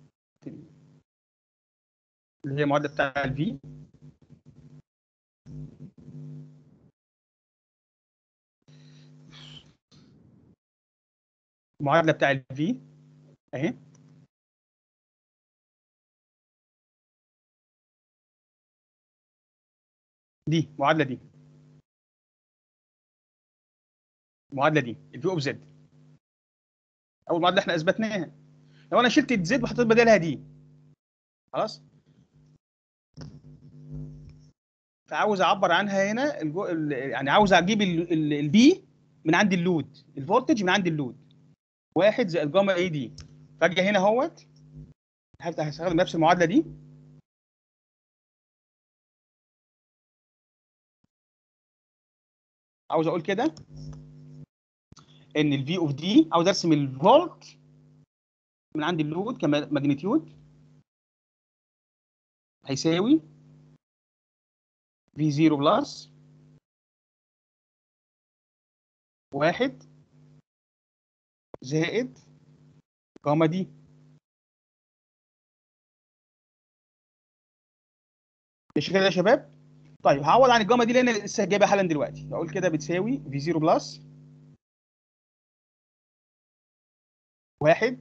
اللي هي المعادله بتاع الفي المعادله بتاع الفي اهي دي المعادله دي المعادله دي الفي اوف زد اول معادله احنا اثبتناها لو انا شلت الزد وحطيت بدالها دي خلاص فعاوز اعبر عنها هنا الجو... ال- يعني عاوز اجيب البي من عند اللود الفولتج من عند اللود واحد زائد جاما اي دي فاجي هنا اهوت هفتح هستخدم نفس المعادله دي عاوز اقول كده ان الفي اوف دي عاوز ارسم الفولت من عند اللود كماجنتيود هيساوي في 0 بلس واحد زائد جاما دي مش كده يا شباب طيب هعوض عن الجاما دي اللي انا لسه جايبها حالا دلوقتي اقول كده بتساوي في 0 بلس واحد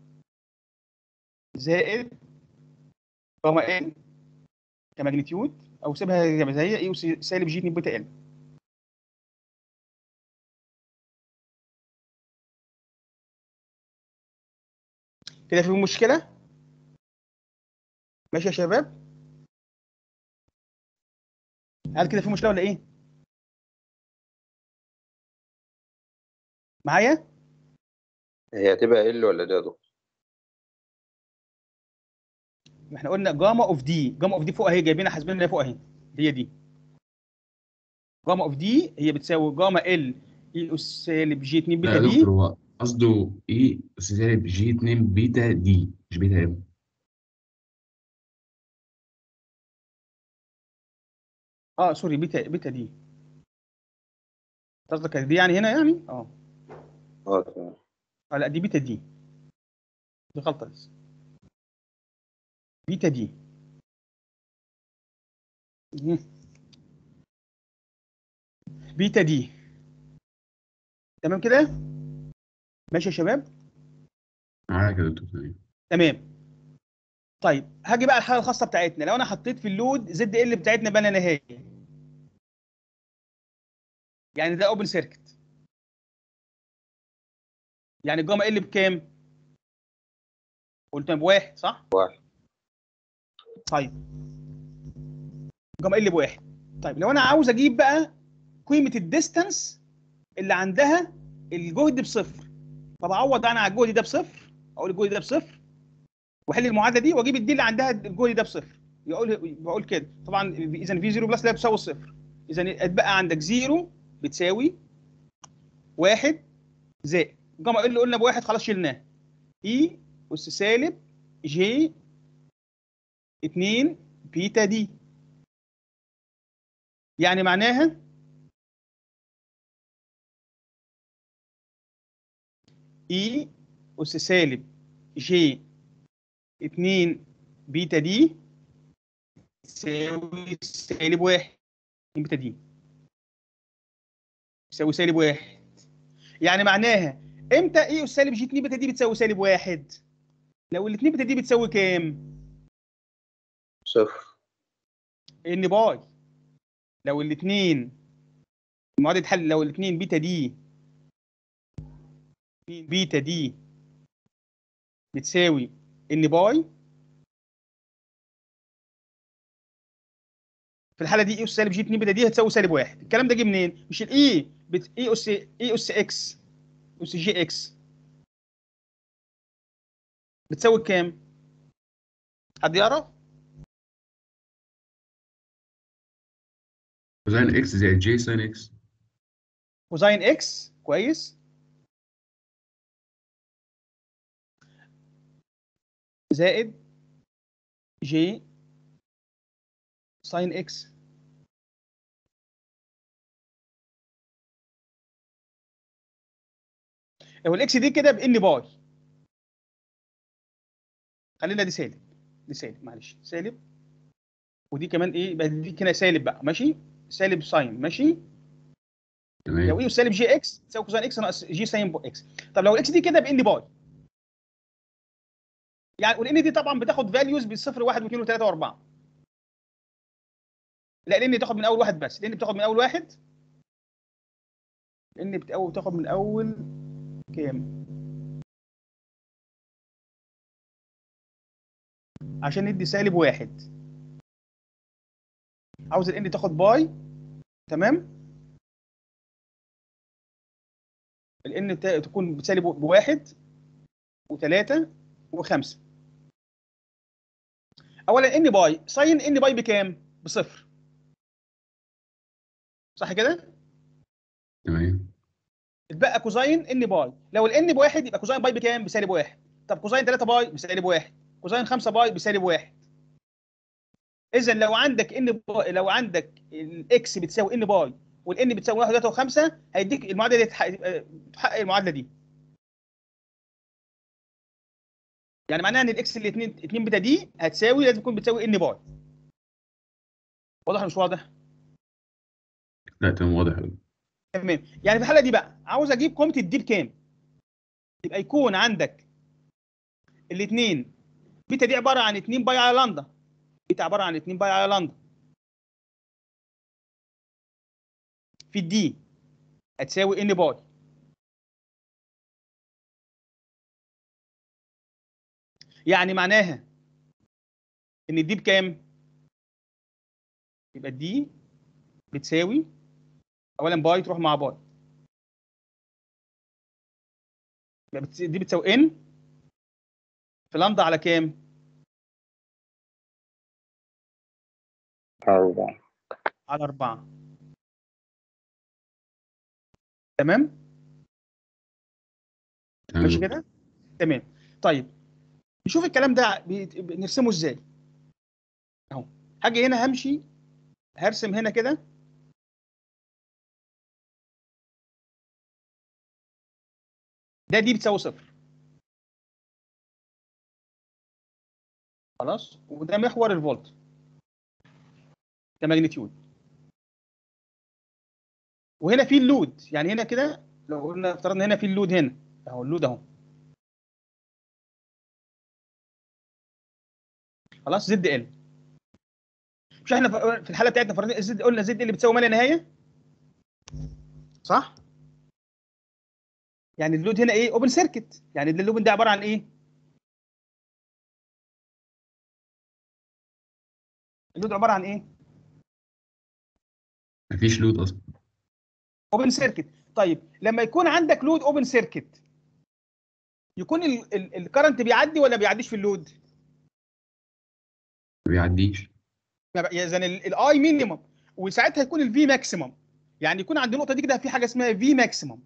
زائد جاما ان كماجنتيود او سيبها زي ما هي ايه وس- سالب جي 2 بيتا ال كده في مشكله ماشي يا شباب هل كده في مشكله ولا ايه معايا هي هتبقى ال ولا ده يا دكتور؟ ما احنا قلنا جاما اوف دي جاما اوف دي فوق اهي جايبينها حاسبين اللي فوق اهي هي دي جاما اوف دي هي بتساوي جاما ال اي اس سالب جي 2 لا بيتا يا دي دكتور هو قصده ايه اس سالب جي 2 بيتا دي مش بيتا ام اه سوري بيتا بيتا دي قصدك دي يعني هنا يعني اه اه تمام اه لا دي بيتا دي دي غلطه بس بيتا دي مم. بيتا دي تمام كده ماشي يا شباب معاك يا دكتور تمام تمام طيب هاجي بقى الحاله الخاصه بتاعتنا لو انا حطيت في اللود زد ال بتاعتنا بلا نهايه يعني ده اوبن سيركت يعني الجاما ال بكام قلنا بواحد صح واحد. طيب الجاما ال بواحد طيب لو انا عاوز اجيب بقى قيمه الديستانس اللي عندها الجهد بصفر فبعوض انا على الجهد ده بصفر اقول الجهد ده بصفر واحل المعادله دي واجيب الدي اللي عندها الجهد ده بصفر يقول بقول كده طبعا اذا في 0 بلس لا بتساوي الصفر اذا اتبقى عندك 0 بتساوي واحد زائد جاما اللي قلنا بواحد خلاص شلناه اي اس سالب جي 2 بيتا دي يعني معناها اي اس سالب جي 2 بيتا دي تساوي سالب واحد بيتا دي تساوي سالب واحد يعني معناها امتى اي اس سالب جي 2 بيتا دي بتساوي سالب واحد لو الاثنين بيتا دي بتساوي كام؟ صفر ان باي لو الاثنين معادله حل لو الاثنين بيتا دي بيتا دي بتساوي ان باي في الحاله دي اي اس سالب جي 2 بيتا دي هتساوي سالب واحد الكلام ده جه منين؟ مش الاي بت اي اس اي اس اكس اس جي اكس بتساوي كام؟ حد يعرف؟ كوزين اكس زائد جي ساين اكس كوزاين اكس كويس زائد جي ساين اكس هو الاكس دي كده بان باي خلينا دي سالب دي سالب معلش سالب ودي كمان ايه يبقى دي كده سالب بقى ماشي سالب ساين ماشي لو تمام اي سالب جي اكس تساوي كوزين اكس ناقص جي ساين بو اكس طب لو الاكس دي كده بان باي يعني والان دي طبعا بتاخد فاليوز بالصفر واحد واثنين وثلاثه واربعه لا لان بتاخد من اول واحد بس لان بتاخد من اول واحد لان بتاخد بتاخد من اول كام عشان ندي سالب واحد عاوز الان تاخد باي تمام الان تا- تكون بسالب بواحد وثلاثة وخمسة اولا ان باي ساين ان باي بكام بصفر صح كده تمام اتبقى كوزاين ان باي لو الان بواحد يبقى كوزاين باي بكام بسالب واحد طب كوزاين 3 باي بسالب واحد كوزاين 5 باي بسالب واحد اذا لو عندك ان باي لو عندك الاكس بتساوي ان باي والان بتساوي 1 3 و5 هيديك المعادله دي تحقق تحقق المعادله دي يعني معناها ان الاكس الاثنين 2 بيتا دي هتساوي لازم تكون بتساوي ان باي واضح ولا مش واضح لا تمام واضح أوي. تمام يعني في الحاله دي بقى عاوز اجيب قيمه الدي بكام يبقى يكون عندك الاثنين بيتا دي عباره عن 2 باي على لندا بيتا عباره عن 2 باي على لندا في الدي هتساوي ان باي يعني معناها ان الدي بكام يبقى الدي بتساوي اولا باي تروح مع باي يبقى بتس- دي بتساوي ان في لندا على كام أربعة على 4 تمام ماشي تمام كده تمام طيب نشوف الكلام ده بي- بنرسمه ازاي اهو هاجي هنا همشي هرسم هنا كده ده دي بتساوي صفر خلاص وده محور الفولت ده ماجنتيود وهنا في اللود يعني هنا كده لو قلنا افترضنا هنا في اللود هنا اهو اللود اهو خلاص زد ال مش احنا ف- في الحاله بتاعتنا فرضنا زد قلنا زد ال بتساوي ما لا نهايه صح يعني اللود هنا ايه اوبن سيركت يعني اللود ده عباره عن ايه اللود عباره عن ايه مفيش لود اصلا اوبن سيركت طيب لما يكون عندك لود اوبن سيركت يكون الكرنت بيعدي ولا بيعديش في اللود ما بيعديش اذا الاي مينيمم وساعتها يكون الفي ماكسيمم يعني يكون عند النقطه دي كده في حاجه اسمها في ماكسيمم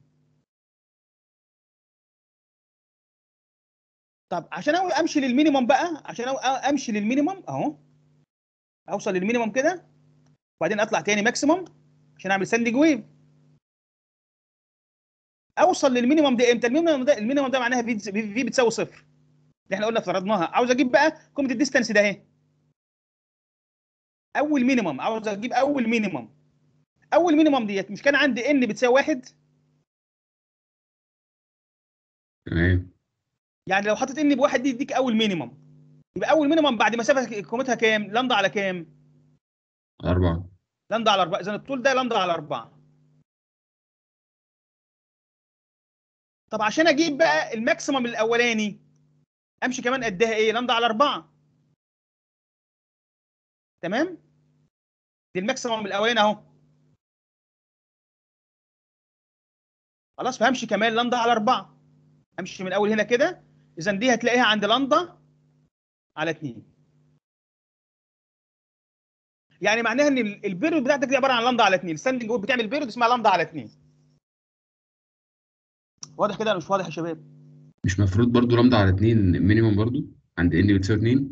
طب عشان أو- امشي للمينيمم بقى عشان أو- امشي للمينيمم اهو اوصل للمينيمم كده وبعدين اطلع تاني ماكسيمم عشان اعمل ساندنج ويف اوصل للمينيمم ده امتى المينيمم ده المينيمم ده معناها في في في بتساوي صفر اللي احنا قلنا افترضناها عاوز اجيب بقى قيمه الديستانس ده اهي اول مينيمم عاوز اجيب اول مينيمم اول مينيمم ديت مش كان عندي ان بتساوي واحد تمام يعني لو حطيت ان بواحد دي يديك اول مينيمم يبقى اول مينيمم بعد مسافه قيمتها كام لامدا على كام أربعة لامدا على 4 اذا الطول ده لامدا على 4 طب عشان اجيب بقى الماكسيمم الاولاني امشي كمان قدها ايه لامدا على 4 تمام دي الماكسيمم الاولاني اهو خلاص فهمشي كمان لامدا على 4 امشي من اول هنا كده اذا دي هتلاقيها عند لامدا على 2 يعني معناها ان ال- البيريود بتاعتك دي عباره عن لامدا على 2 الستاندنج ويف بتعمل بيريود اسمها لامدا على 2 واضح كده ولا مش واضح يا شباب مش مفروض برضو لامدا على اتنين مينيمم برضو عند ان بتساوي اتنين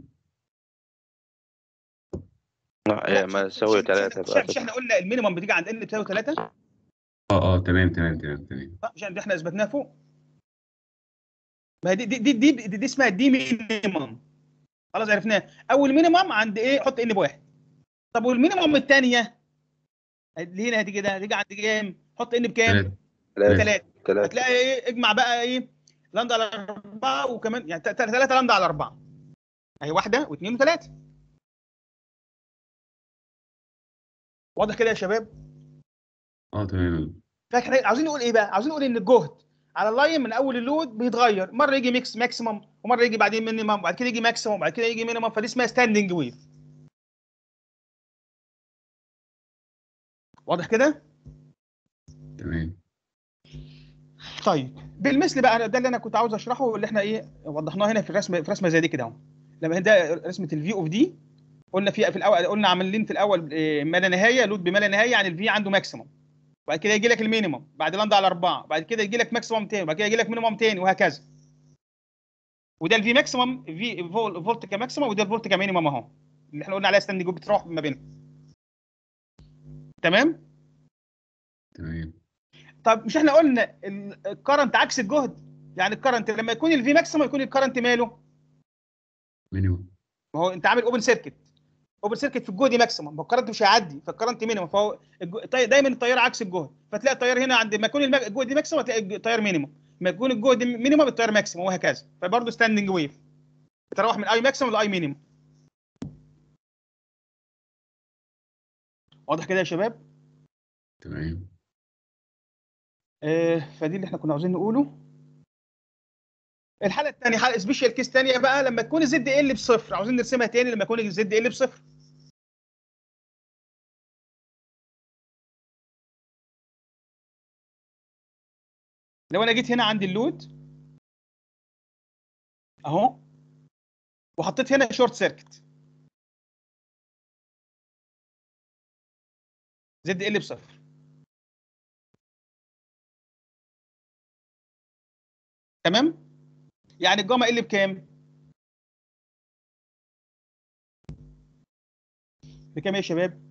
لا هي ما تساوي مش- مش- ثلاثة مش, بقى مش احنا قلنا المينيمم بتيجي عند ان بتساوي 3 اه اه تمام تمام تمام تمام مش عند احنا اثبتناها فوق ما هي دي دي دي, دي, دي, دي اسمها دي مينيمم خلاص عرفناها اول مينيمم عند ايه حط ان بواحد طب والمينيمم الثانيه اللي هنا هتيجي ده هتيجي عند كام حط ان بكام تلاتة ثلاثة ثلاثة ثلاثة هتلاقي ايه اجمع بقى ايه لامدا على أربعة وكمان يعني ثلاثة لامدا على أربعة أهي واحدة واثنين وثلاثة واضح كده يا شباب؟ اه تمام فاحنا عاوزين نقول ايه بقى؟ عاوزين نقول ان الجهد على اللاين من اول اللود بيتغير مرة يجي ميكس ماكسيمم ومرة يجي بعدين مينيمم وبعد كده يجي ماكسيمم وبعد كده يجي مينيمم فدي اسمها ستاندنج ويف واضح كده؟ تمام طيب بالمثل بقى أنا- ده اللي انا كنت عاوز اشرحه واللي احنا ايه وضحناه هنا في الرسمه في رسمه زي دي كده اهو لما ده رسمه الفي اوف دي قلنا في في الاول قلنا عاملين في الاول إيه، ما لا نهايه لود بما لا نهايه يعني الفي عنده ماكسيمم بعد كده يجي لك المينيمم بعد لامدا على 4 بعد كده يجي لك ماكسيمم تاني بعد كده يجي لك مينيمم تاني وهكذا وده الفي ماكسيمم في فول- فولت كماكسيمم وده الفولت كمينيمم اهو اللي احنا قلنا عليها ستاندنج بتروح ما بينهم تمام تمام طب مش احنا قلنا ال- الكرنت عكس الجهد يعني الكرنت لما يكون الفي ماكسيمم يكون الكرنت ماله مينيمم ما هو انت عامل اوبن سيركت اوبن سيركت في الجهد ماكسيمم ما هو الكرنت مش هيعدي فالكرنت مينيمم فهو الج- طي- دايما التيار عكس الجهد فتلاقي التيار هنا عند ما يكون المج- الجهد ماكسيمم هتلاقي الج- التيار مينيمم ما يكون الجهد مينيمم التيار ماكسيمم وهكذا فبرضه ستاندنج ويف بتروح من اي ماكسيمم لاي مينيمم واضح كده يا شباب تمام آه فدي اللي احنا كنا عاوزين نقوله الحاله الثانيه حاله سبيشال كيس ثانيه بقى لما تكون الزد ال بصفر عاوزين نرسمها تاني لما يكون الزد ال بصفر لو انا جيت هنا عند اللود اهو وحطيت هنا شورت سيركت زد ال بصفر تمام يعني الجاما ال بكام بكام يا شباب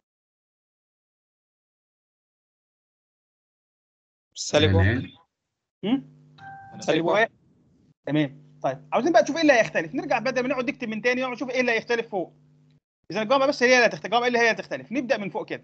سالب واحد تمام. هم؟ سالب سالب واحد واحد تمام طيب عاوزين بقى نشوف ايه اللي هيختلف نرجع بدل ما نقعد نكتب من تاني نقعد نشوف ايه اللي هيختلف فوق اذا الجاما بس هي اللي هتختلف الجاما اللي هي اللي هتختلف نبدا من فوق كده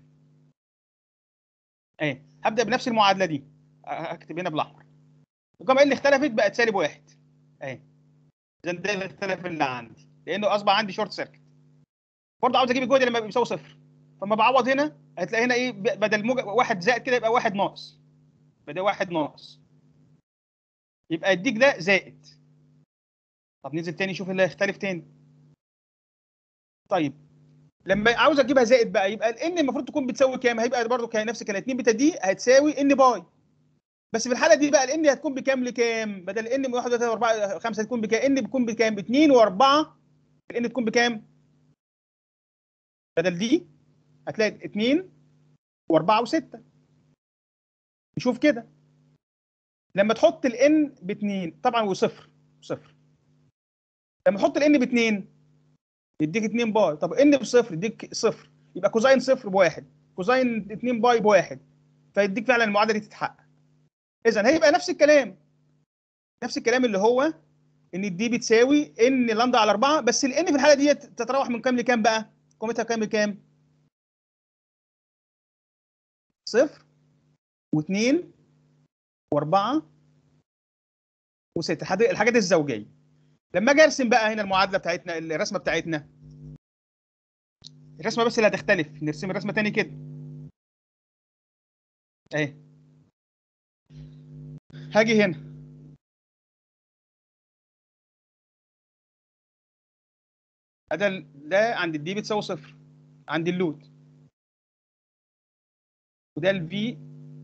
اهي هبدا بنفس المعادله دي أ- هكتب هنا بالاحمر الجاما اللي اختلفت بقت سالب واحد اهي اذا ده اللي اختلف اللي عندي لانه اصبح عندي شورت سيركت برضه عاوز اجيب الجهد لما بيساوي صفر فما بعوض هنا هتلاقي هنا ايه ب- بدل موجب واحد زائد كده يبقى واحد ناقص يبقى ده واحد ناقص يبقى يديك ده زائد طب ننزل تاني نشوف اللي هيختلف تاني طيب لما عاوز اجيبها زائد بقى يبقى الان المفروض تكون بتساوي كام هيبقى برضه كان نفس كان 2 بتا دي هتساوي ان باي بس في الحاله دي بقى الان هتكون بكام لكام بدل ان من 1 2 3 4 5 تكون بكام ان بتكون بكام ب 2 و4 الان تكون بكام بدل دي هتلاقي 2 و4 و6 نشوف كده لما تحط الان ب 2 طبعا وصفر صفر لما تحط الان ب 2 يديك 2 باي طب ان بصفر يديك صفر يبقى كوزين صفر بواحد كوزين 2 باي بواحد فيديك فعلا المعادله دي تتحقق اذا هيبقى نفس الكلام نفس الكلام اللي هو ان الدي بتساوي ان لامدا على 4 بس الان في الحاله دي تتراوح من كام لكام بقى؟ قيمتها كام لكام؟ صفر واثنين واربعه وسته الحاجات- الحاجات الزوجيه لما اجي ارسم بقى هنا المعادله بتاعتنا الرسمه بتاعتنا الرسمه بس اللي هتختلف نرسم الرسمه تاني كده اهي هاجي هنا هذا ال- ده عند الدي بتساوي صفر عند اللود وده الفي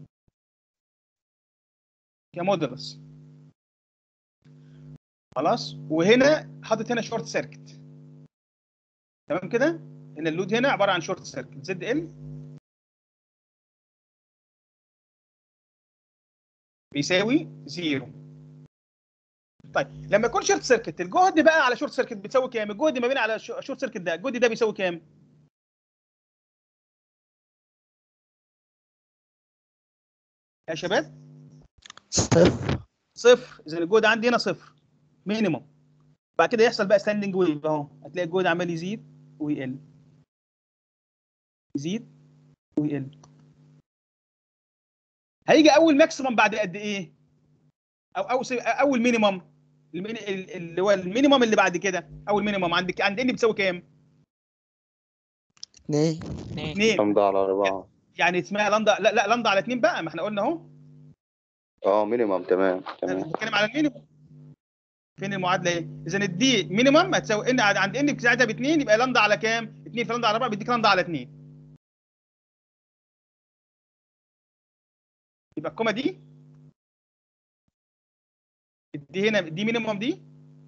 كمودولس خلاص وهنا حاطط هنا شورت سيركت تمام كده هنا اللود هنا عباره عن شورت سيركت زد ال بيساوي زيرو طيب لما يكون شورت سيركت الجهد بقى على شورت سيركت بتساوي كام الجهد ما بين على شو- شورت سيركت ده الجهد ده بيساوي كام يا شباب صفر صفر اذا الجهد عندي هنا صفر مينيموم بعد كده يحصل بقى ستاندنج ويف اهو هتلاقي الجهد عمال يزيد ويقل يزيد ويقل هيجي اول ماكسيمم بعد قد ايه او او اول مينيمم الميني- ال- اللي هو المينيمم اللي بعد كده اول مينيمم عندك عند ان بتساوي كام اثنين اثنين 2 لامدا على أربعة يعني اسمها لامدا لا لا لامدا على 2 بقى ما احنا قلنا اهو اه مينيمم تمام انا تمام بتكلم على المينيمم فين المعادله ايه اذا الدي مينيمم هتساوي ان عند ان بتساعدها ب 2 يبقى لامدا على كام 2 في لامدا على 4 بيديك لامدا على 2 يبقى القيمه دي دي هنا دي مينيمم دي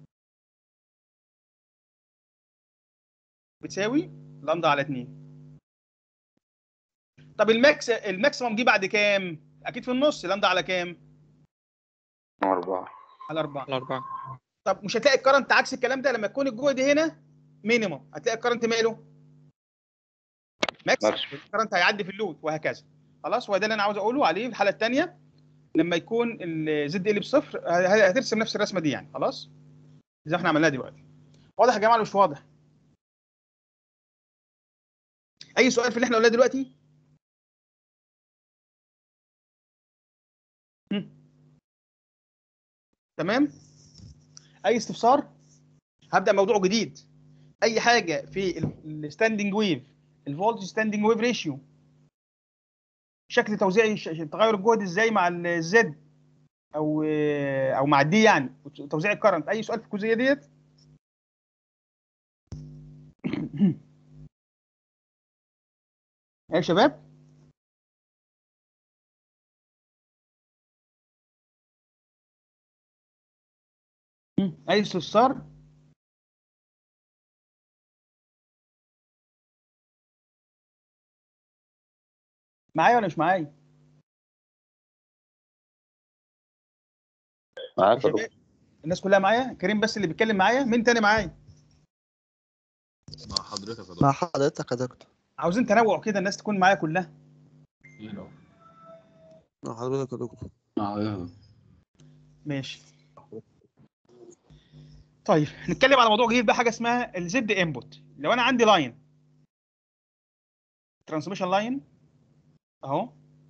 بتساوي لامدا على 2 طب الماكس الماكسيمم جه بعد كام اكيد في النص لامدا على كام أربعة على 4 الأربعة طب مش هتلاقي الكرنت عكس الكلام ده لما يكون الجهد هنا مينيمم هتلاقي الكرنت ماله ماكس ماكس. الكرنت هيعدي في اللود وهكذا خلاص هو ده اللي انا عاوز اقوله عليه في الحاله الثانيه لما يكون الزد ال بصفر ه- هترسم نفس الرسمه دي يعني خلاص زي ما احنا عملناها دلوقتي واضح يا جماعه ولا مش واضح اي سؤال في اللي احنا قلناه دلوقتي هم. تمام اي استفسار هبدا موضوع جديد اي حاجه في الستاندنج ويف الفولت ستاندنج ويف ريشيو شكل توزيع ش- ش- تغير الجهد ازاي مع الزد او او مع الدي يعني توزيع الكرنت اي سؤال في الجزئيه ديت يا شباب مم. اي استفسار معايا ولا مش معايا يا معاك يا شباب دكتور الناس كلها معايا كريم بس اللي بيتكلم معايا مين تاني معايا مع حضرتك يا دكتور مع حضرتك يا دكتور عاوزين تنوع كده الناس تكون معايا كلها مع حضرتك يا دكتور اه ماشي طيب نتكلم على موضوع جديد بقى حاجه اسمها الزد انبوت لو انا عندي لاين ترانسميشن لاين اهو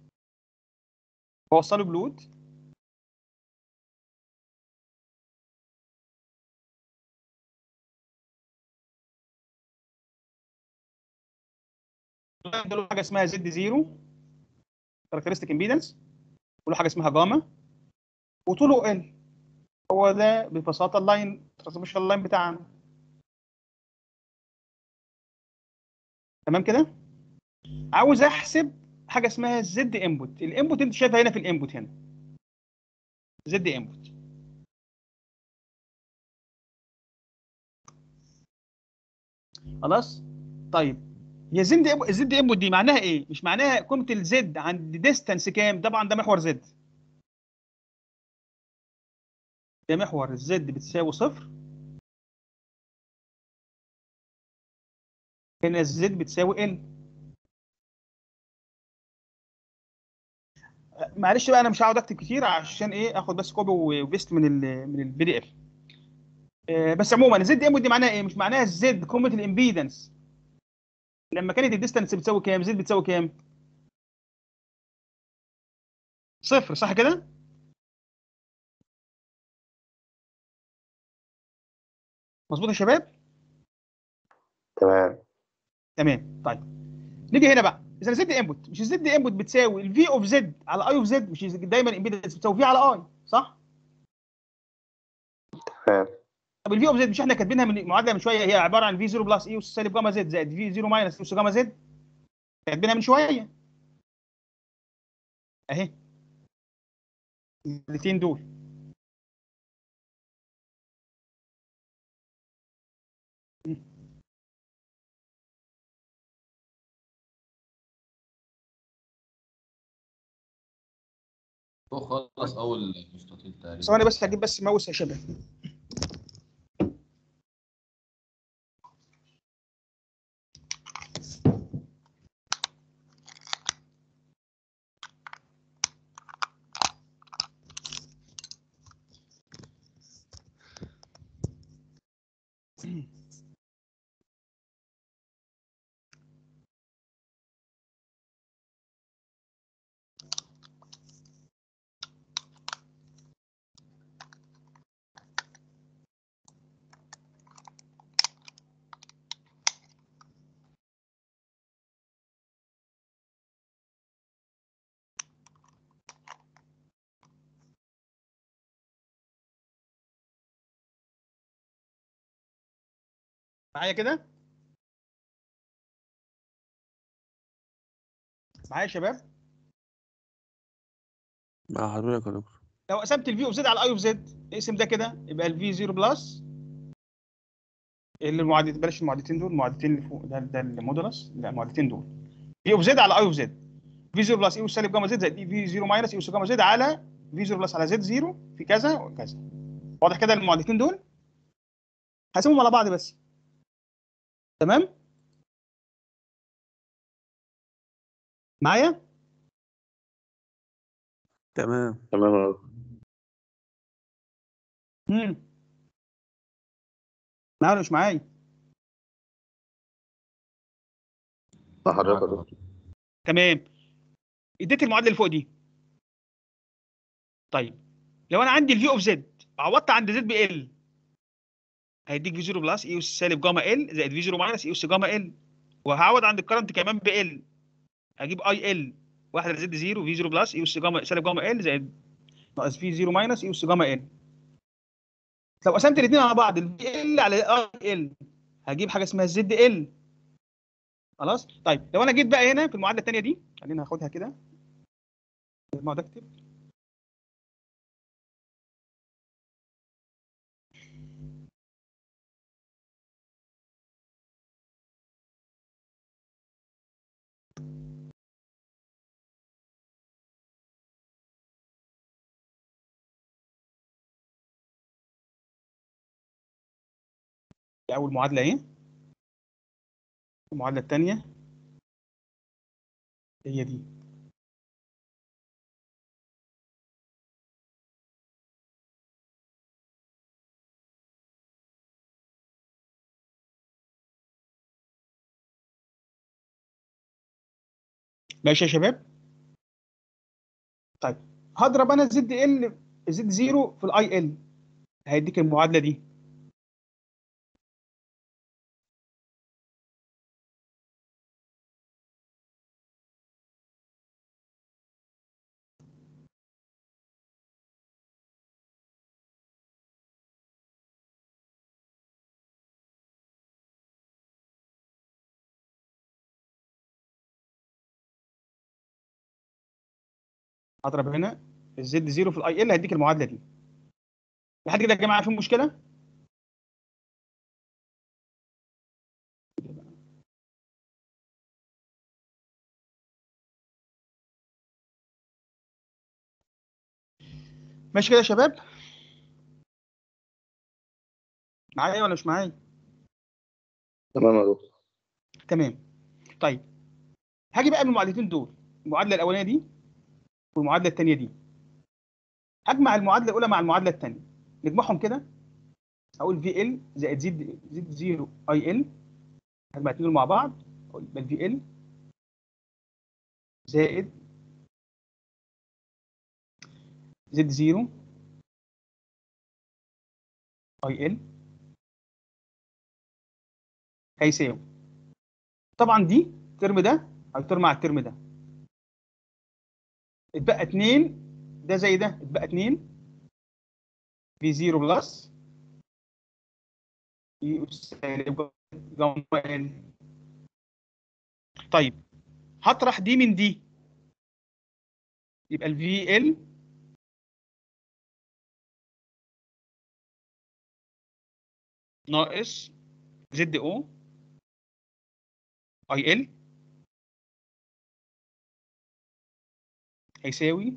بوصله بلود ده له حاجه اسمها زد زيرو كاركترستيك امبيدنس وله حاجه اسمها جاما وطوله ال هو ده ببساطه اللاين ترانسميشن لاين بتاعنا تمام كده عاوز احسب حاجه اسمها الزد انبوت الانبوت انت شايفها هنا في الانبوت هنا زد انبوت خلاص طيب هي زد الزد انبوت دي معناها ايه مش معناها قيمه الزد عند ديستانس كام طبعا ده محور زد ده محور الزد بتساوي صفر هنا الزد بتساوي ال معلش بقى انا مش هقعد اكتب كتير عشان ايه اخد بس كوبي وبيست من ال من البي دي اف بس عموما زد ام دي معناها ايه مش معناها الزد قيمه الامبيدنس لما كانت الديستانس بتساوي كام زد بتساوي كام صفر صح كده مظبوط يا شباب تمام تمام طيب نيجي هنا بقى اذا زد انبوت مش الزد انبوت بتساوي الفي اوف زد على اي اوف زد مش دايما الامبيدنس بتساوي في على اي صح تمام طب الفي اوف زد مش احنا كاتبينها من معادله من شويه هي عباره عن في 0 بلس اي اس سالب جاما زد زائد في 0 ماينس اي اس جاما زد كاتبينها من شويه اهي الاثنين دول فوق خالص اول مستطيل تقريبا ثواني بس هجيب بس ماوس يا شباب معايا كده معايا يا شباب مع حضرتك يا دكتور لو قسمت الفي اوف زد على الاي اوف زد اقسم ده كده يبقى الفي 0 بلس اللي المعادلتين بلاش المعادلتين دول المعادلتين اللي فوق ده ده المودولس لا المعادلتين دول في اوف زد على اي اوف زد في 0 بلس اي اس سالب جاما زد زائد في 0 ماينس اي اس جاما زد على في 0 بلس على زد 0 في كذا وكذا واضح كده المعادلتين دول هقسمهم على بعض بس تمام معايا تمام تمام يا دكتور. امم معايا ولا مش معايا مع حضرتك يا دكتور. تمام اديت المعادله اللي فوق دي طيب لو انا عندي الفي اوف زد عوضت عند زد بال هيديك في 0 بلس اي اس سالب جاما ال زائد في 0 ماينس اي اس جاما ال وهعوض عند الكرنت كمان بال هجيب اي ال واحد على زد 0 في 0 بلس اي اس جاما سالب جاما ال زائد ناقص في 0 ماينس اي اس جاما ال لو قسمت الاثنين على بعض الفي ال على اي ال هجيب حاجه اسمها زد ال خلاص طيب لو انا جيت بقى هنا في المعادله الثانيه دي خلينا ناخدها كده ما ده اكتب دي اول معادله اهي المعادله الثانيه هي دي ماشي يا شباب طيب هضرب انا زد ال زد 0 في الاي ال هيديك المعادله دي هضرب هنا الزد 0 في الاي ال هيديك المعادله دي لحد كده يا جماعه في مشكله ماشي كده يا شباب معايا ولا مش معايا تمام يا دكتور تمام طيب هاجي بقى من المعادلتين دول المعادله الاولانيه دي والمعادله الثانيه دي اجمع المعادله الاولى مع المعادله الثانيه نجمعهم كده اقول في ال زائد زد زد 0 اي ال هجمع الاثنين دول مع بعض اقول يبقى في ال زائد زد 0 اي ال هيساوي طبعا دي الترم ده هيطير مع الترم ده اتبقى 2 ده زي ده اتبقى 2 في 0 بلس اي اس سالب جاما ال طيب هطرح دي من دي يبقى ال في ال ناقص زد او اي ال هيساوي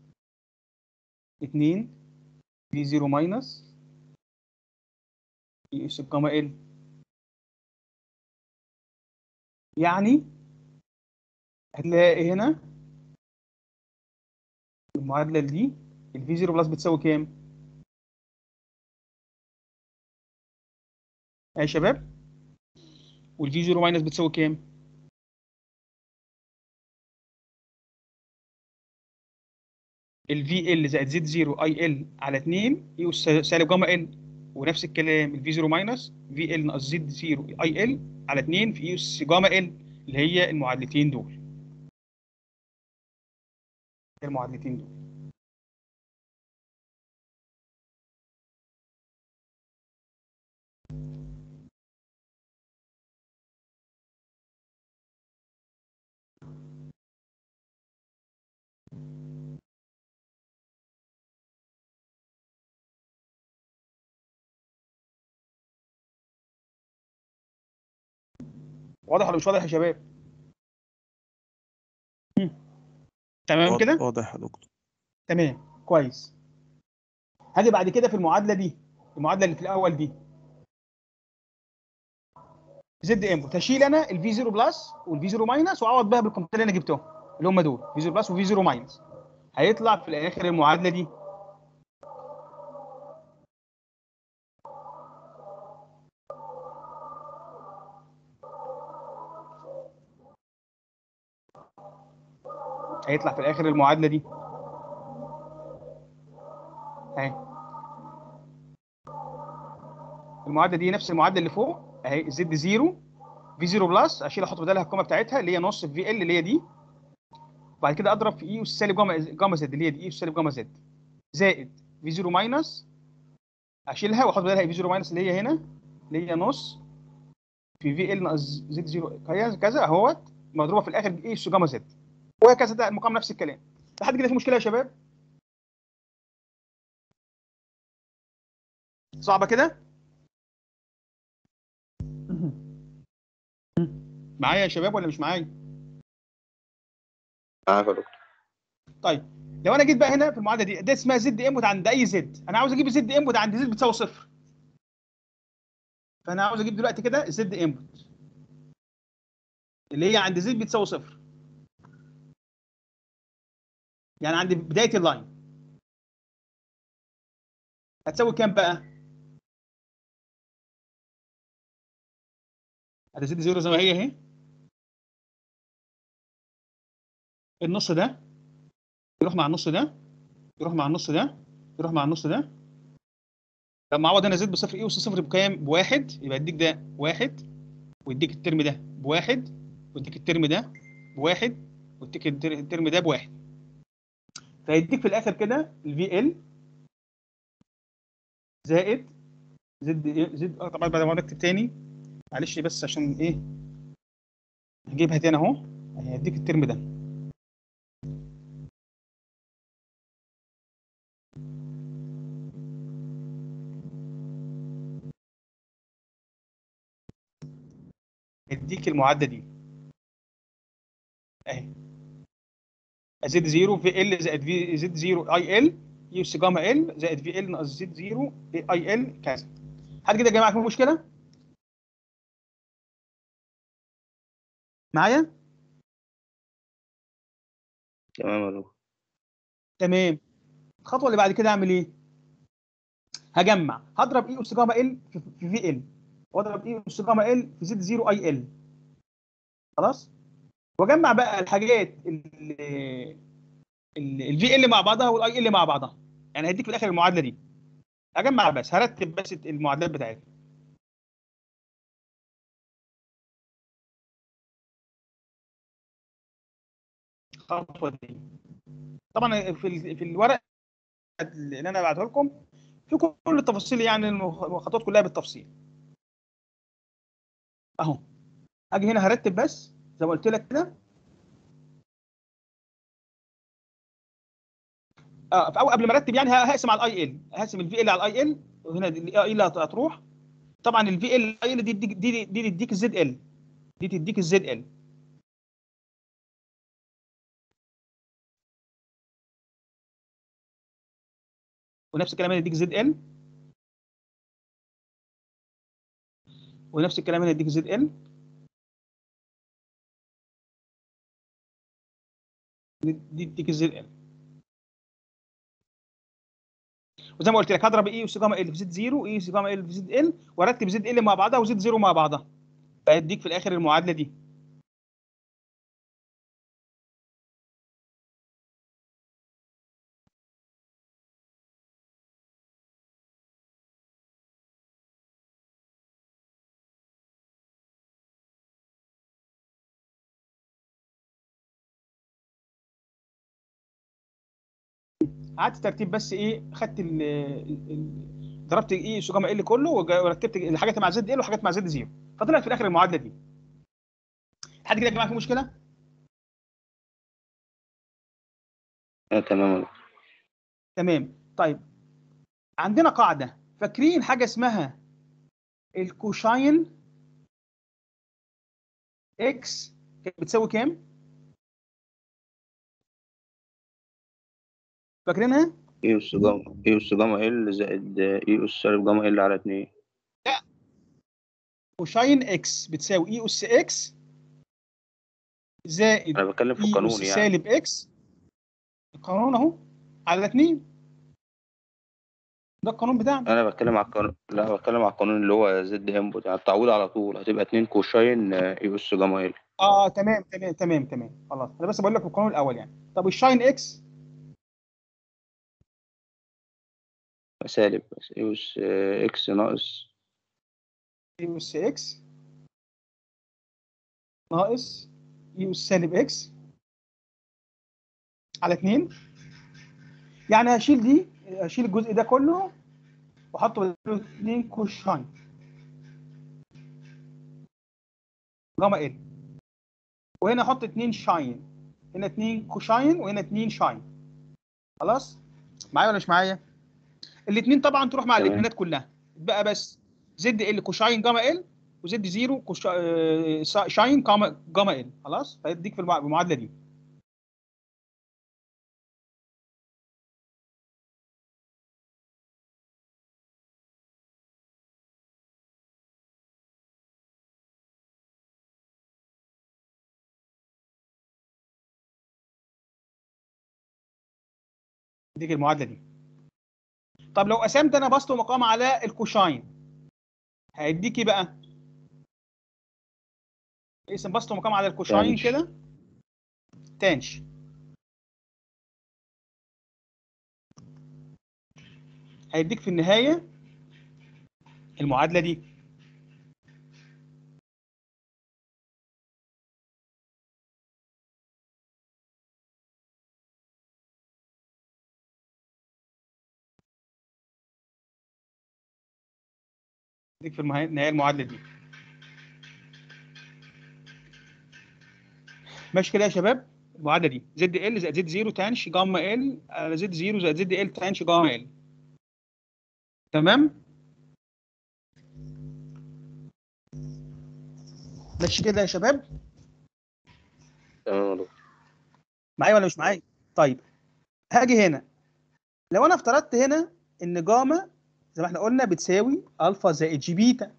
2 في 0 ماينس اي اس جاما ال يعني هتلاقي هنا المعادله دي الفي 0 بلس بتساوي كام؟ يا شباب والفي 0 ماينس بتساوي كام؟ الفي ال زائد زد 0 اي ال على 2 اي اس سالب جاما ال ونفس الكلام الفي 0 ماينس في ال ناقص زد 0 اي ال على 2 في اي اس جاما ال اللي هي المعادلتين دول المعادلتين دول واضح ولا مش واضح يا شباب؟ هم. تمام واضح- كده؟ واضح يا دكتور تمام كويس هاجي بعد كده في المعادله دي المعادله اللي في الاول دي زد انبوت هشيل انا الفي 0 بلس والفي 0 ماينس واعوض بها بالقيمتين اللي انا جبتهم اللي هم دول في 0 بلس وفي 0 ماينس هيطلع في الاخر المعادله دي هيطلع في الاخر المعادله دي اهي المعادله دي نفس المعادله اللي فوق اهي زد 0 في 0 بلس اشيل احط بدالها القيمه بتاعتها اللي هي نص في ال اللي هي دي وبعد كده اضرب في اي اس سالب جاما جاما زد اللي هي دي اي اس سالب جاما زد زائد في 0 ماينس اشيلها واحط بدالها في 0 ماينس اللي هي هنا اللي هي نص في في ال ناقص زد 0 كذا كذا اهوت مضروبه في الاخر باي اس جاما زد وهكذا ده المقام نفس الكلام لحد كده في مشكله يا شباب صعبه كده معايا يا شباب ولا مش معايا معاك يا دكتور طيب لو انا جيت بقى هنا في المعادله دي ده اسمها زد انبوت عند اي زد انا عاوز اجيب زد انبوت عند زد بتساوي صفر فانا عاوز اجيب دلوقتي كده زد انبوت اللي هي عند زد بتساوي صفر يعني عند بدايه اللاين هتساوي كام بقى؟ ادي زد زيرو زي ما هي اهي النص ده يروح مع النص ده يروح مع النص ده يروح مع النص ده لما اعوض هنا زد بصفر ايه وص صفر بكام؟ بواحد يبقى يديك ده واحد ويديك الترم ده بواحد ويديك الترم ده بواحد ويديك التر- الترم ده بواحد فيديك في الاخر كده الفي ال زائد زد زد اه طبعا بعد ما نكتب تاني معلش بس عشان ايه هجيبها تاني اهو هيديك الترم ده هيديك المعادله دي اهي زد 0 في ال زائد في زد 0 اي ال يس جاما ال زائد في ال ناقص زد 0 اي ال كذا حد كده يا جماعه في مشكله معايا تمام يا دكتور تمام الخطوه اللي بعد كده اعمل ايه هجمع هضرب اي اس جاما ال في في في ال واضرب اي اس جاما ال في زد 0 اي ال خلاص واجمع بقى الحاجات الفي ال مع بعضها والاي ال مع بعضها يعني هيديك في الاخر المعادله دي اجمع بس هرتب بس المعادلات بتاعتها الخطوه دي طبعا في ال- في الورق اللي انا بعته لكم في كل التفاصيل يعني الخطوات كلها بالتفصيل اهو اجي هنا هرتب بس زي ما قلت لك كده اه او قبل ما ارتب يعني هقسم على الاي ال هقسم الفي ال على الاي ال وهنا الاي ال هتروح طبعا الفي ال الاي ال دي تديك دي دي تديك الزد ال دي تديك الزد ال ونفس الكلام هنا يديك زد ال ونفس الكلام هنا يديك زد ال دي تديك الزد ال وزي ما قلت لك هضرب اي اس جاما ال في زد 0 اي اس جاما ال في زد ال وارتب زد ال مع بعضها وزد 0 مع بعضها فيديك في الاخر المعادله دي قعدت ترتيب بس ايه خدت ال ال- ضربت ايه اس جاما ال كله وجا- ورتبت الحاجات مع زد ال وحاجات مع زد 0 فطلعت في الاخر المعادله دي لحد كده يا جماعه في مشكله آه تمام تمام طيب عندنا قاعده فاكرين حاجه اسمها الكوشاين اكس كانت بتساوي كام فاكرينها اي اس جاما اي اس جاما ال زائد اي اس سالب جاما ال على 2 كوشاين اكس بتساوي اي اس اكس زائد انا بتكلم في اي القانون اس يعني سالب اكس القانون اهو على 2 ده القانون بتاعنا انا بتكلم على القانون لا بتكلم على القانون اللي هو زد انبوت يعني التعويض على طول هتبقى 2 كوشاين اي اس جاما ال اه تمام تمام تمام تمام خلاص انا بس بقول لك القانون الاول يعني طب الشاين اكس سالب بس اي اس اكس ناقص اي اس اكس ناقص اي اس سالب اكس على 2 يعني هشيل دي هشيل الجزء ده كله واحطه بداله 2 كوشاين جاما ال وهنا احط 2 شاين هنا 2 كوشاين وهنا 2 شاين خلاص معايا ولا مش معايا الاثنين طبعا تروح مع تمام. الاثنينات كلها بقى بس زد ال كوشاين جاما ال وزد زيرو كوشا... آه، سا- شاين جاما جاما ال خلاص فيديك في المع- المعادله دي يديك المعادله دي طب لو قسمت انا بسط ومقام على الكوشاين هيديك ايه بقى اقسم بسط ومقام على الكوشاين تانش. كده تانش هيديك في النهايه المعادله دي يديك في المها- النهايه المعادله دي ماشي كده يا شباب المعادله دي زد ال زائد زد 0 تانش جاما ال على زد 0 زائد زد ال تانش جاما ال تمام ماشي كده يا شباب تمام يا دكتور معايا ولا مش معايا طيب هاجي هنا لو انا افترضت هنا ان جاما زي ما احنا قلنا بتساوي الفا زائد جي بيتا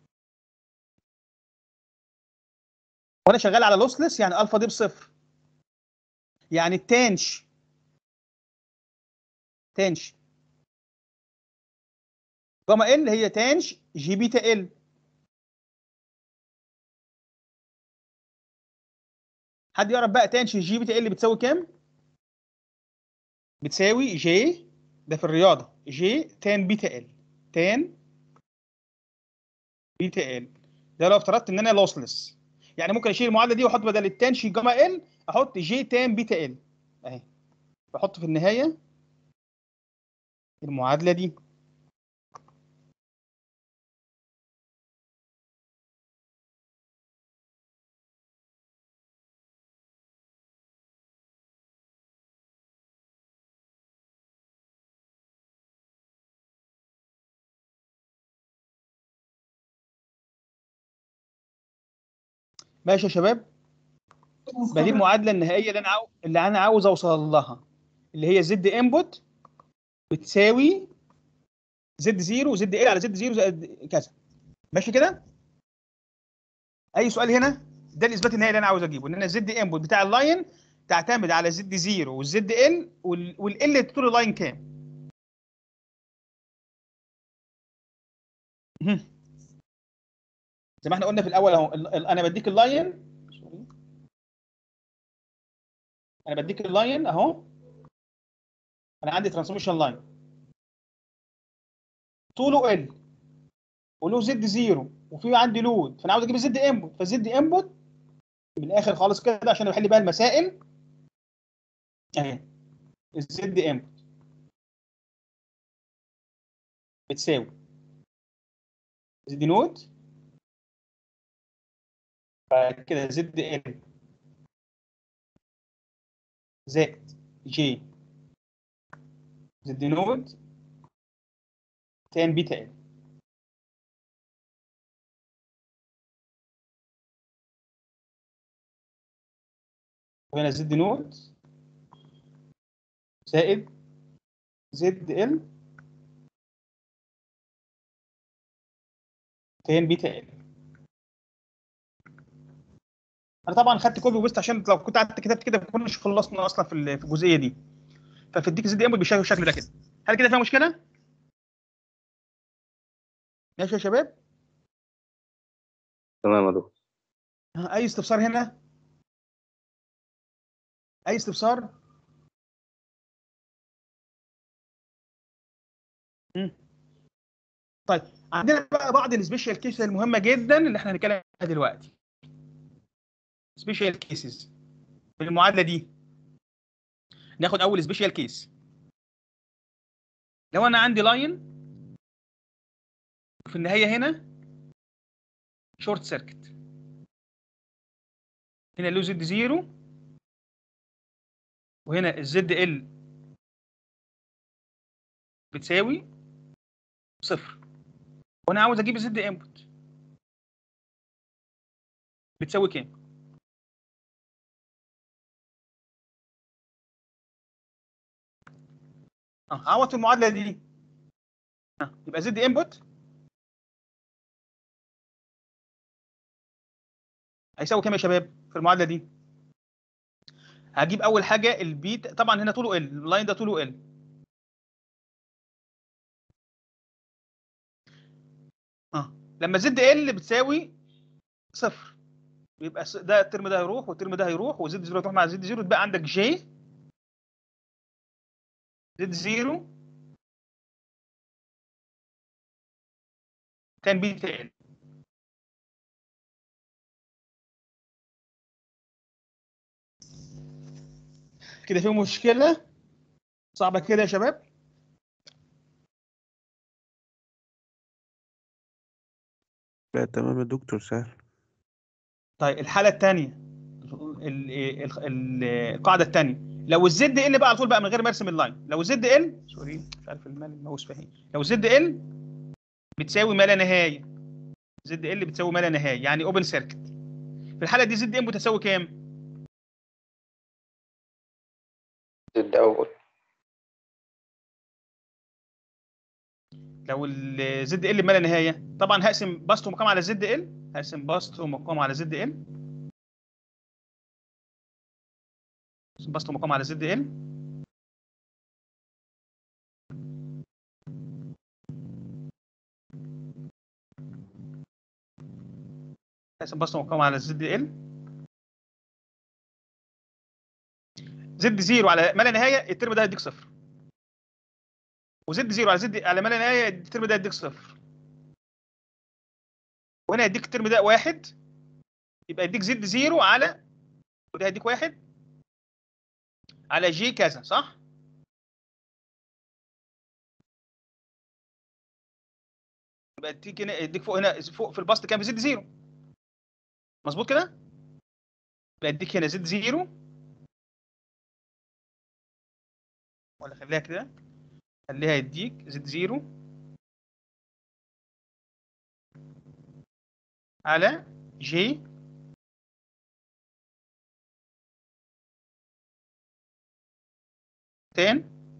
وانا شغال على لوسلس يعني الفا دي بصفر يعني التانش تانش جاما ال هي تانش جي بيتا ال حد يعرف بقى تانش جي بيتا ال بتساوي كام بتساوي جي ده في الرياضه جي تان بيتا ال تان بيتا ال ده لو افترضت ان انا لوسلس يعني ممكن اشيل المعادله دي واحط بدل التان شي جاما ال احط جي تان بيتا ال اهي بحط في النهايه المعادله دي ماشي يا شباب يبقى دي المعادله النهائيه اللي انا عاو... اللي انا عاوز اوصل لها اللي هي زد انبوت بتساوي زد 0 زد ال على زد 0 زائد كذا ماشي كده اي سؤال هنا ده الاثبات النهائي اللي انا عاوز اجيبه ان انا الزد انبوت بتاع اللاين تعتمد على زد 0 والزد ال والال اللي طول اللاين كام مهم. زي ما احنا قلنا في الاول اهو ال- ال- انا بديك اللاين سوري. انا بديك اللاين اهو انا عندي ترانسميشن لاين طوله ال وله زد زيرو وفي عندي لود فانا عاوز اجيب الزد انبوت فالزد انبوت من الاخر خالص كده عشان بحل بقى المسائل اهي الزد انبوت بتساوي زد نوت بعد كده زد ال زائد جي زد نود تان بيتا ال وهنا زد نود زائد زد ال تان بيتا ال انا طبعا خدت كوبي وبيست عشان لو كنت قعدت كتبت كده ما كناش خلصنا اصلا في ال- في الجزئيه دي ففديك زد انبوت بالشكل بالشكل ده كده هل كده فيها مشكله ماشي يا شباب تمام يا دكتور ها، اي استفسار هنا اي استفسار مم. طيب عندنا بقى بعض السبيشال كيسز المهمه جدا اللي احنا هنتكلم عنها دلوقتي سبيشال كيسز في المعادله دي ناخد اول سبيشال كيس لو انا عندي لاين في النهايه هنا شورت سيركت هنا له زد زيرو وهنا الزد ال بتساوي صفر وانا عاوز اجيب الزد انبوت بتساوي كام اه عوض في المعادله دي اه يبقى زد انبوت هيساوي كام يا شباب في المعادله دي هجيب اول حاجه البيت طبعا هنا طوله ال اللاين ده طوله ال اه لما زد ال بتساوي صفر يبقى س- ده الترم ده هيروح والترم ده هيروح وزد زيرو هتروح مع زد زيرو تبقى عندك جي زد زيرو تان بيتا ال كده في مشكلة صعبة كده يا شباب لا تمام يا دكتور سهل طيب الحالة الثانية القاعدة الثانية لو الزد ال بقى على طول بقى من غير ما ارسم اللاين لو الزد ال سوري مش عارف المال الماوس فاهم لو الزد ال بتساوي ما لا نهاية زد ال بتساوي ما لا نهاية يعني اوبن سيركت في الحالة دي زد ام بتساوي كام؟ زد اوت لو الزد ال ما لا نهاية طبعا هقسم بسط ومقام على زد ال هقسم بسط ومقام على زد ال بسط ومقام على زد ال اقسم بسط مقاومه على زد ال زد زيرو على ما لا نهايه الترم ده هيديك صفر وزد زيرو على زد على ما لا نهايه الترم ده هيديك صفر وهنا هيديك الترم ده واحد يبقى يديك زد زيرو على وده هيديك واحد على جي كذا صح؟ يبقى يديك هنا يديك فوق هنا فوق في البسط كام زد زيرو مظبوط كده؟ يبقى يديك هنا زد زيرو ولا خليها كده خليها يديك زد زيرو على جي تان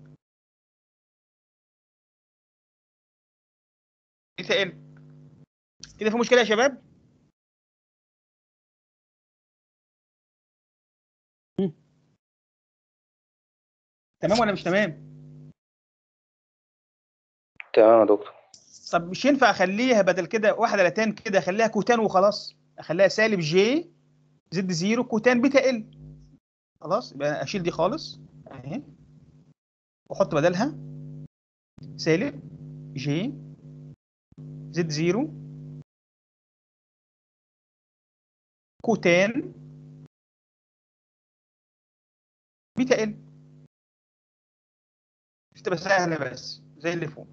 بيتا ال كده في مشكله يا شباب مم. تمام ولا مش تمام تمام يا دكتور طب مش ينفع اخليها بدل كده واحده على تان كده اخليها كوتان وخلاص اخليها سالب جي زد زيرو كوتان بيتا ال خلاص يبقى اشيل دي خالص اهي واحط بدلها سالب جي زد زيرو كوتان بيتا ال تبقى سهله بس زي اللي فوق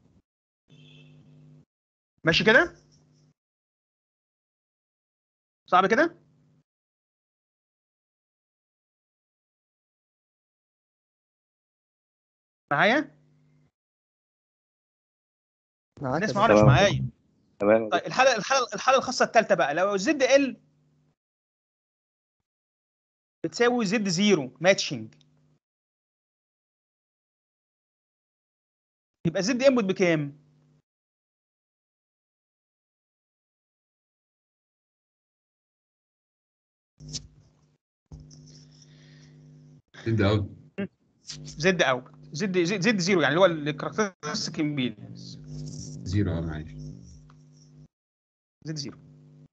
ماشي كده صعب كده معايا معاك يا الناس دكتور. معانا مش تمام. معايا تمام يا طيب الحاله الحاله الحاله الخاصه الثالثه بقى لو زد ال بتساوي زد زيرو ماتشنج يبقى زد انبوت بكام؟ زد اوت زد اوت زد زد, زد زيرو يعني اللي هو الكاركترستيك امبيدنس زيرو اه معلش زد زيرو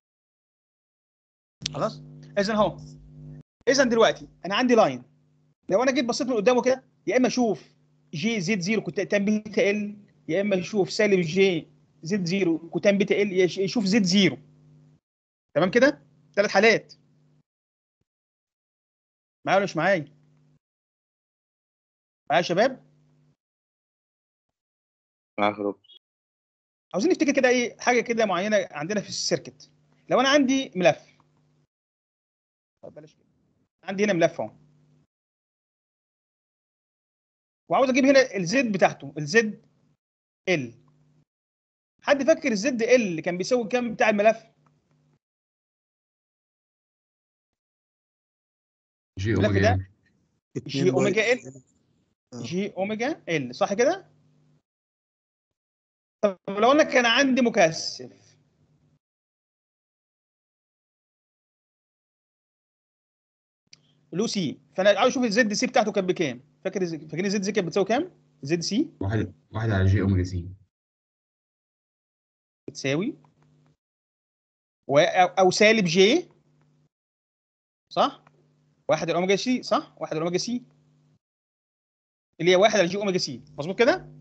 خلاص اذا اهو اذا دلوقتي انا عندي لاين لو انا جيت بصيت من قدامه كده يا اما اشوف جي زد زيرو كنت تان بيتا ال يا اما اشوف سالب جي زد زيرو كوتان بيتا ال يا يشوف زد زيرو تمام كده ثلاث حالات معايا ولا مش معايا معايا يا شباب معاك يا دكتور عاوزين نفتكر كده ايه حاجه كده معينه عندنا في السيركت لو انا عندي ملف طب بلاش كده عندي هنا ملف اهو وعاوز اجيب هنا الزد بتاعته الزد ال حد فاكر الزد ال اللي كان بيساوي كام بتاع الملف جي الملف اوميجا ده ام جي اتنين اوميجا باي. ال آه. جي اوميجا ال صح كده طب لو انا كان عندي مكثف له سي فانا عاوز اشوف الزد سي بتاعته كانت بكام فاكر الز- فاكرين الزد سي كانت بتساوي كام زد سي واحد واحد على جي اوميجا سي بتساوي و او أو سالب جي صح واحد الاوميجا سي صح واحد الاوميجا سي اللي هي واحد على جي اوميجا سي مظبوط كده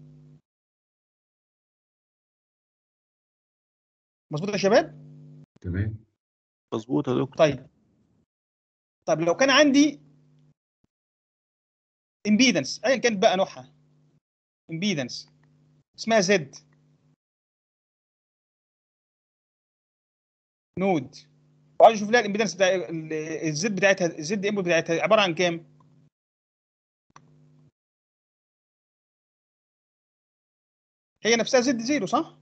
مظبوط يا شباب تمام مظبوط يا دكتور طيب طيب لو كان عندي امبيدنس ايا كانت بقى نوعها امبيدنس اسمها زد نود وعايز اشوف لها الامبيدنس بتاع ال- الزد بتاعتها الزد انبوت بتاعتها عباره عن كام؟ هي نفسها زد زيرو صح؟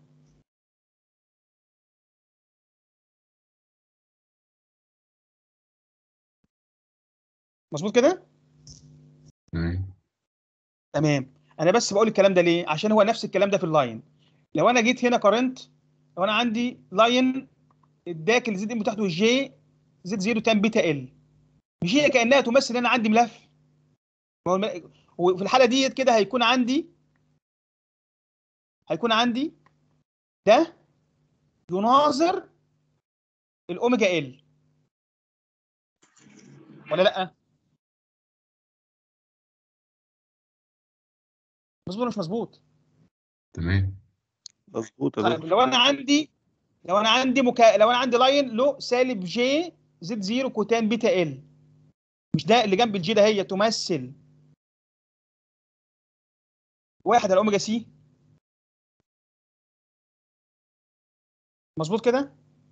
مظبوط كده؟ تمام تمام انا بس بقول الكلام ده ليه عشان هو نفس الكلام ده في اللاين لو انا جيت هنا قارنت لو انا عندي لاين اداك الزد ام بتاعته جي زد 0 تان بيتا ال مش هي كانها تمثل ان انا عندي ملف ما هو الم- وفي الحاله ديت كده هيكون عندي هيكون عندي ده يناظر الاوميجا ال ولا لا مظبوط ولا مش مظبوط تمام مظبوط يا طيب دكتور لو انا عندي لو انا عندي مكا... لو انا عندي لاين له سالب جي زد زيرو كوتان بيتا ال مش ده اللي جنب الجي ده هي تمثل واحد على اوميجا سي مظبوط كده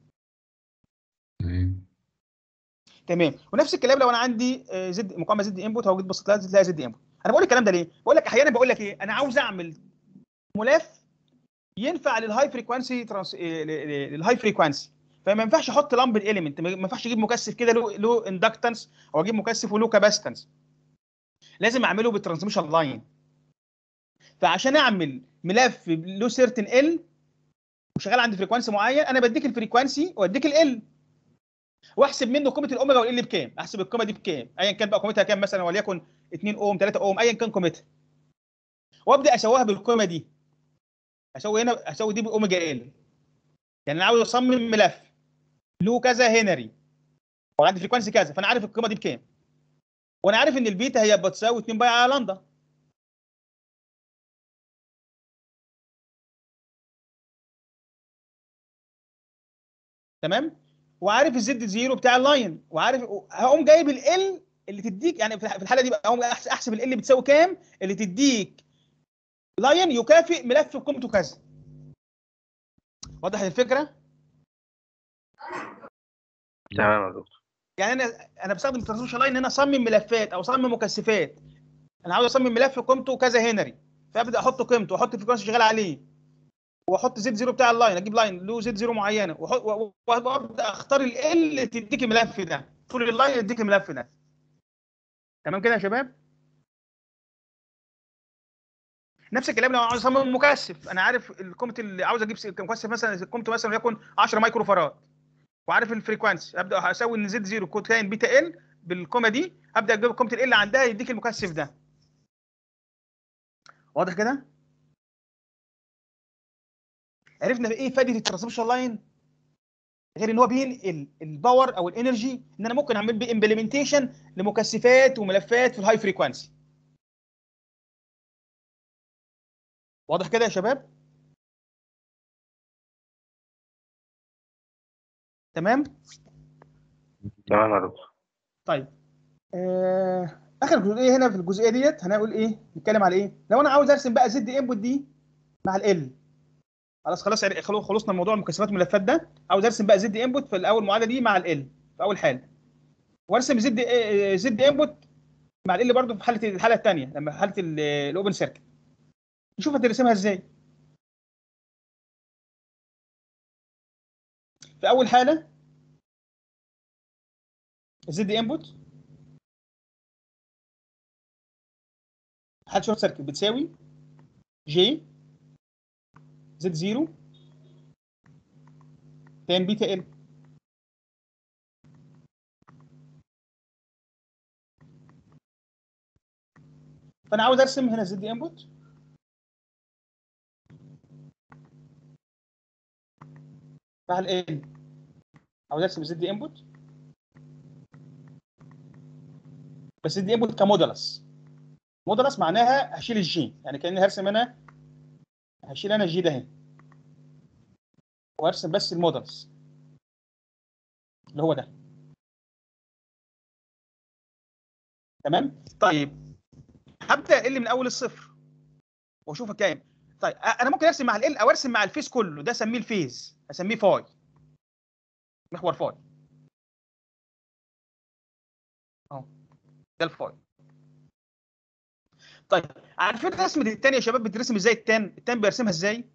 تمام تمام ونفس الكلام لو انا عندي آه، زد مقاومه زد انبوت او جيت بصيت لها تلاقي زد انبوت انا بقول الكلام ده ليه بقول لك احيانا بقول لك ايه انا عاوز اعمل ملف ينفع للهاي فريكوانسي ترانس للهاي فريكوانسي فما ينفعش احط لمب اليمنت ما ينفعش اجيب مكثف كده له له اندكتنس او اجيب مكثف وله كاباستنس لازم اعمله بالترانسميشن لاين فعشان اعمل ملف له سيرتن ال وشغال عند فريكوانسي معين انا بديك الفريكوانسي واديك ال واحسب منه قيمه الاوميجا والال بكام احسب القيمه دي بكام ايا كان بقى قيمتها كام مثلا وليكن 2 اوم 3 اوم ايا كان قيمتها وابدا اسويها بالقيمه دي اسوي هنا اسوي دي باوميجا ال يعني انا عاوز اصمم ملف له كذا هنري وعندي فريكوانسي كذا فانا عارف القيمه دي بكام وانا عارف ان البيتا هي بتساوي 2 باي على لندا تمام وعارف الزد زيرو بتاع اللاين وعارف هقوم جايب ال اللي تديك يعني في الحاله دي بقى اقوم أحس- احسب ال اللي بتساوي كام اللي تديك لاين يكافئ ملف قيمته كذا واضح الفكره تمام يا دكتور يعني انا انا بستخدم الترانسميشن لاين ان انا اصمم ملفات او اصمم مكثفات انا عاوز اصمم ملف قيمته كذا هنري فابدا احط قيمته واحط الفريكونسي شغال عليه واحط زد زيرو بتاع اللاين اجيب لاين له زد زيرو معينه وأحط- و- و- وابدا اختار ال اللي تديك الملف ده طول اللاين يديك الملف ده تمام كده يا شباب نفس الكلام لو عاوز اصمم مكثف انا عارف القيمه اللي عاوز اجيب س- مكثف مثلا قيمته مثلا وليكن 10 مايكرو فاراد وعارف الفريكوانسي ابدا اسوي ان زد زيرو كود كاين بيتا ال بالقيمه دي ابدا اجيب قيمه ال اللي عندها يديك المكثف ده واضح كده عرفنا ايه فائده الترانسميشن لاين غير ان هو بينقل الباور او الانرجي ان انا ممكن اعمل بيه امبلمنتيشن لمكثفات وملفات في الهاي فريكوانسي واضح كده يا شباب تمام تمام يا دكتور طيب آه... اخر جزئيه هنا في الجزئيه ديت هنقول ايه نتكلم على ايه لو انا عاوز ارسم بقى زد انبوت دي مع ال خلاص خلاص عر- خلو- خلصنا من موضوع المكثفات والملفات ده عاوز ارسم بقى زد انبوت في الاول معادله دي مع ال في اول حاله وارسم زد آه، زد انبوت مع ال برضه في حاله الحاله الثانيه لما في حاله ال- الاوبن سيركت نشوف هترسمها ازاي في اول حاله الزد انبوت حاله شورت سيركت بتساوي جي زد زيرو تان بيتا ال فانا عاوز ارسم هنا زد انبوت مع ال عاوز ارسم زد انبوت بس زد انبوت كمودولس مودولس معناها هشيل الجي يعني كاني هرسم هنا هشيل انا الجي ده اهي وارسم بس المودلز اللي هو ده تمام طيب هبدا ال من اول الصفر واشوف كام طيب أ- انا ممكن ارسم مع ال او ارسم مع الفيس كله ده اسميه الفيز اسميه فاي محور فاي اهو ده الفاي طيب عارفين رسمه التاني يا شباب بترسم ازاي التان التان بيرسمها ازاي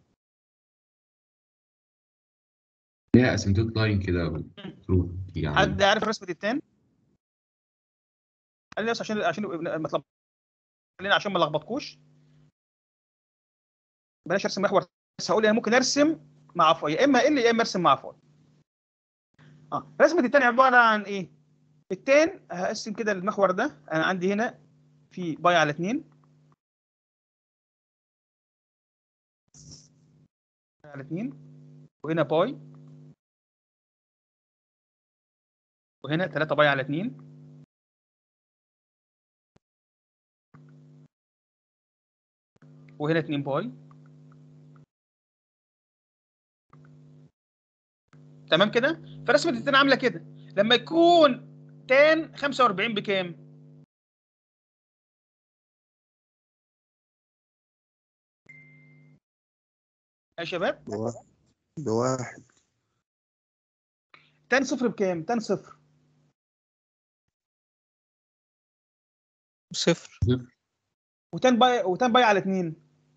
ليها اسيمتوت لاين كده المفروض تيجي على حد عارف رسمه التان قال لي بس عشان عشان ما تلخبط خلينا عشان ما لخبطكوش بلاش ارسم محور بس هقول انا ممكن ارسم مع فاي يا اما ال يا اما ارسم مع فاي اه رسمه التان عباره عن ايه التان هقسم كده المحور ده انا عندي هنا في باي على 2 على 2 وهنا باي وهنا 3 باي على 2 وهنا 2 باي تمام كده فرسمه التان عامله كده لما يكون تان 45 بكام يا شباب بواحد بواحد تان صفر بكام تان صفر صفر وتان باي وتان باي على 2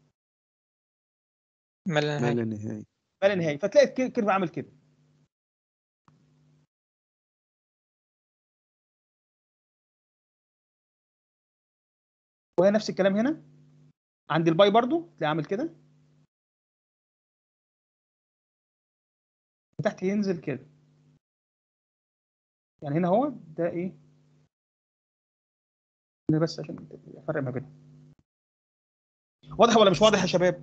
ما لا ما نهاية لا نهاية ما لا نهايه فتلاقي الكير- الكيرف عامل كده وهي نفس الكلام هنا عند الباي برضو تلاقي عامل كده وتحت ينزل كده يعني هنا هو ده ايه هنا بس عشان افرق ما بينهم واضح ولا مش واضح يا شباب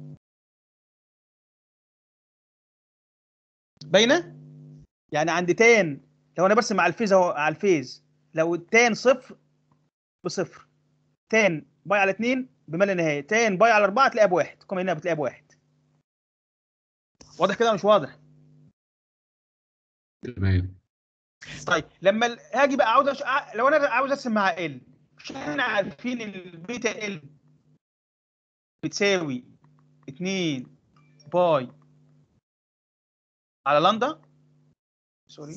باينه يعني عند تان لو انا برسم على الفيز اهو على الفيز لو التان صفر بصفر تان باي على 2 بما لا نهايه تان باي على 4 تلاقيها بواحد كما هنا بتلاقيها بواحد واضح كده ولا مش واضح تمام طيب لما ال- هاجي بقى عاوز أش... ع- لو انا عاوز ارسم مع ال مش احنا عارفين البيتا ال بتساوي 2 باي على لندا سوري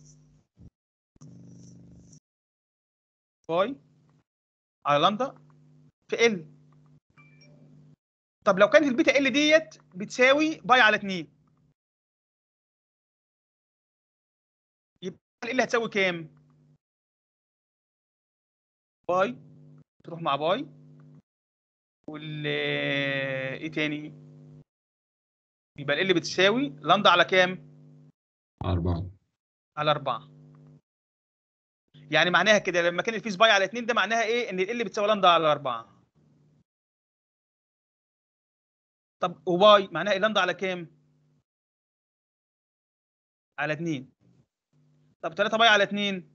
باي على لندا في ال طب لو كانت البيتا ال ديت بتساوي باي على 2 يبقى ال هتساوي كام؟ باي تروح مع باي وال ايه تاني؟ يبقى ال بتساوي لندا على كام؟ أربعة على 4 يعني معناها كده لما كان الفيس باي على 2 ده معناها ايه ان ال بتساوي لندا على 4 طب وباي معناها ايه لندا على كام على 2 طب 3 باي على 2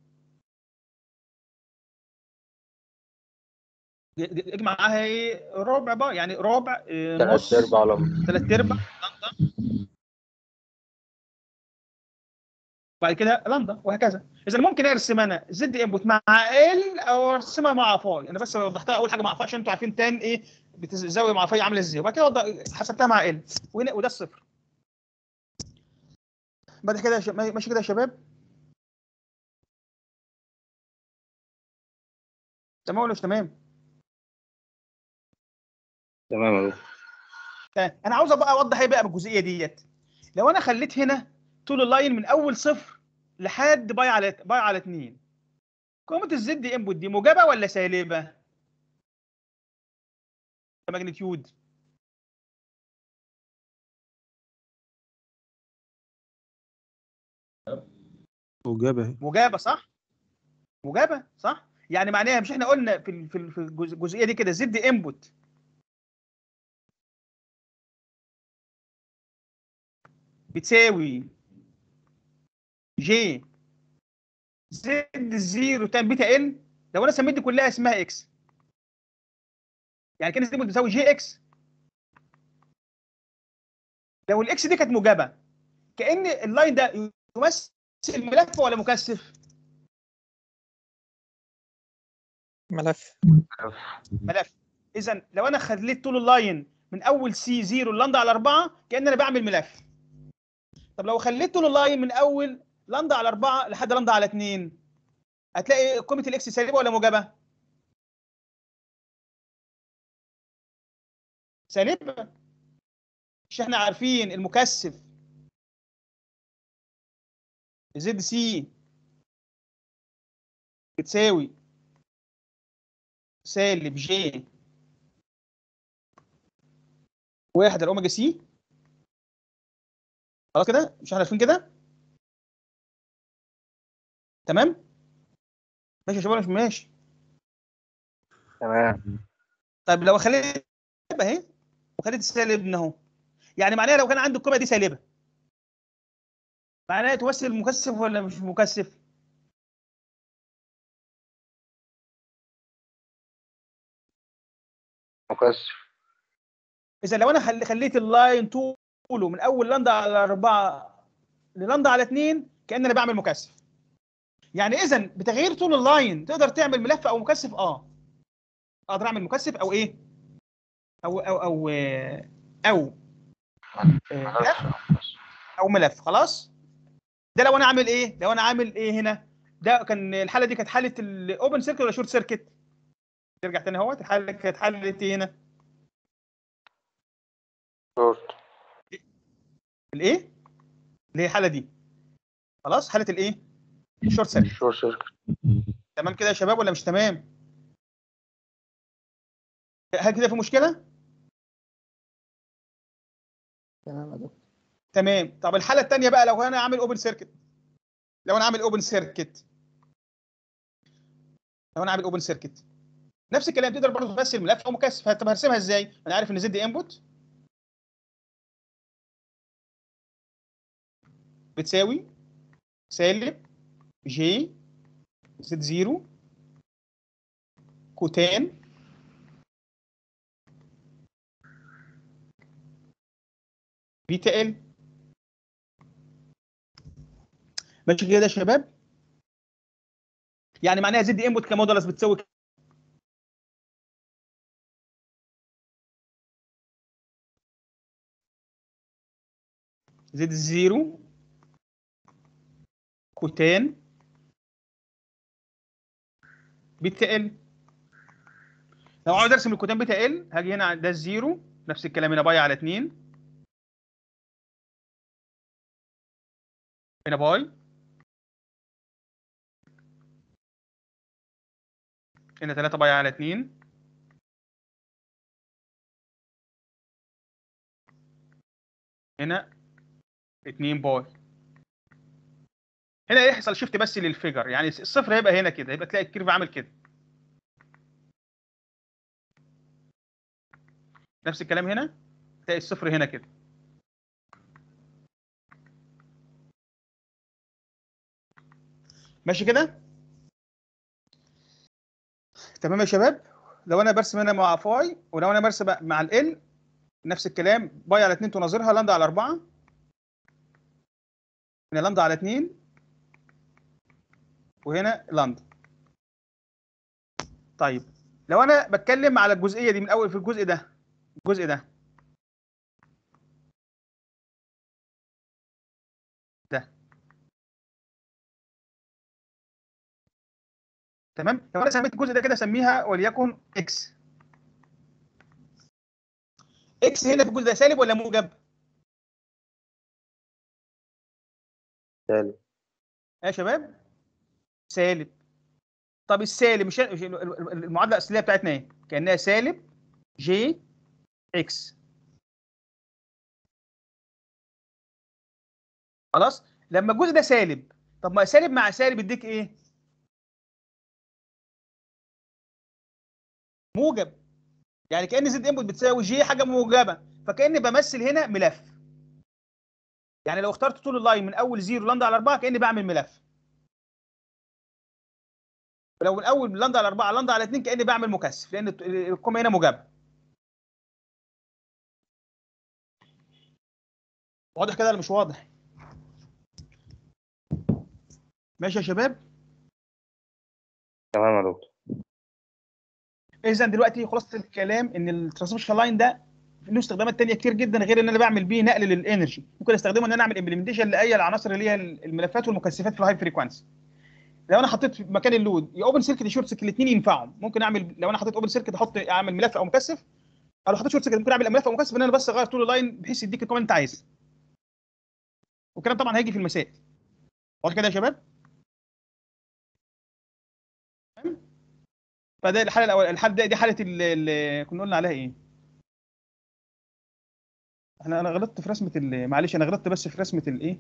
اجمع معاها ايه ربع باي يعني ربع إيه، تلات نص ارباع لمبة ثلاث ارباع لندا وبعد كده لندا وهكذا اذا ممكن ارسم انا زد انبوت مع ال او ارسمها مع فاي انا بس وضحتها اول حاجه مع فاي عشان انتوا عارفين تان ايه بتزاويه مع فاي عامله ازاي وبعد كده وضح- حسبتها مع ال وهنا وده الصفر بعد كده يا ش- ماشي كده يا شباب تمام ولا مش تمام؟ تمام يا دكتور تمام. انا عاوز بقى اوضح ايه بقى بالجزئيه ديت لو انا خليت هنا طول اللاين من اول صفر لحد باي على باي على 2 قيمه الزد انبوت دي موجبه ولا سالبه ماجنتيود موجبة اهي موجبه صح موجبه صح يعني معناها مش احنا قلنا في ال- في ال- في الجزء- الجزئيه دي كده زد انبوت بتساوي جي زد زيرو تان بيتا ال لو انا سميت دي كلها اسمها اكس يعني كان زد بتساوي جي اكس لو الاكس دي كانت موجبه كان اللاين ده يمثل ملف ولا مكثف ملف ملف اذا لو انا خليت طول اللاين من اول سي 0 لندا على 4 كان انا بعمل ملف طب لو خليت طول اللاين من اول لندا على 4 لحد لندا على 2 هتلاقي قيمه الاكس سالبه ولا موجبه سالبه مش احنا عارفين المكثف زد سي بتساوي سالب جي واحد على اوميجا سي خلاص كده مش احنا عارفين كده تمام ماشي يا شباب ولا مش ماشي تمام طيب لو خليت اهي وخليت السالب هنا اهو يعني معناها لو كان عندي القيمه دي سالبه معناها تمثل مكثف ولا مش مكثف مكثف اذا لو انا خل- خليت اللاين طوله من اول لندا على أربعة للندا على اتنين كأن انا بعمل مكثف يعني اذا بتغيير طول اللاين تقدر تعمل ملف او مكثف اه اقدر اعمل مكثف او ايه او او او آه، او آه، ملف او ملف خلاص ده لو انا عامل ايه لو انا عامل ايه هنا ده كان الحاله دي كانت حاله الاوبن سيركت ولا شورت سيركت نرجع تاني اهوت الحاله كانت حاله ايه هنا شورت الايه اللي هي الحاله دي خلاص حاله الايه الشورت سيركت شورت سيركت تمام كده يا شباب ولا مش تمام هل كده في مشكله تمام يا دكتور تمام طب الحاله الثانيه بقى لو انا عامل اوبن سيركت لو انا عامل اوبن سيركت لو انا عامل اوبن سيركت نفس الكلام تقدر برضه تمثل ملف او مكثف طب هرسمها ازاي انا عارف ان زد انبوت بتساوي سالب جي زد زيرو كوتان بيتا ال ماشي كده يا شباب يعني معناها زد انبوت كمودولس بتساوي كده. زد زيرو كوتان بيتا ال لو عاوز ارسم الكوتان بيتا ال هاجي هنا ده الزيرو نفس الكلام هنا باي على 2 هنا باي هنا 3 باي على 2 هنا 2 باي هنا يحصل شيفت بس للفيجر يعني الصفر هيبقى هنا كده يبقى تلاقي الكيرف عامل كده نفس الكلام هنا تلاقي الصفر هنا كده ماشي كده تمام يا شباب لو انا برسم هنا مع فاي ولو انا برسم مع ال نفس الكلام باي على 2 تناظرها لامدا على 4 هنا لامدا على 2 وهنا لامدا طيب لو انا بتكلم على الجزئيه دي من اول في الجزء ده الجزء ده ده تمام لو انا سميت الجزء ده كده اسميها وليكن اكس اكس هنا في الجزء ده سالب ولا موجب؟ سالب يا شباب سالب طب السالب مش مش- المعادله الاصليه بتاعتنا ايه؟ كانها سالب جي اكس خلاص لما الجزء ده سالب طب ما سالب مع سالب يديك ايه؟ موجب يعني كان زد انبوت بتساوي جي حاجه موجبه فكاني بمثل هنا ملف يعني لو اخترت طول اللاين من اول زيرو لندا على 4 كاني بعمل ملف ولو من اول لندا على 4 لندا على 2 كاني بعمل مكثف لان القيمه هنا موجبه واضح كده ولا مش واضح ماشي يا شباب تمام يا دكتور اذا دلوقتي خلاصه الكلام ان الترانسميشن لاين ده له استخدامات تانية كتير جدا غير ان انا بعمل بيه نقل للانرجي ممكن استخدمه ان انا اعمل امبلمنتيشن لاي العناصر اللي هي الملفات والمكثفات في الهاي فريكوانسي لو انا حطيت في مكان اللود يا اوبن سيركت يا شورت سيركت الاثنين ينفعوا ممكن اعمل لو انا حطيت اوبن سيركت احط اعمل ملف او مكثف او لو حطيت شورت سيركت ممكن اعمل ملف او مكثف ان انا بس اغير طول اللاين بحيث يديك القيمه اللي انت عايزها والكلام طبعا هيجي في المسائل واضح كده يا شباب تمام؟ فده الحاله الاول الحاله دي, دي حاله اللي كنا قلنا عليها ايه احنا انا غلطت في رسمه ال- معلش انا غلطت بس في رسمه الايه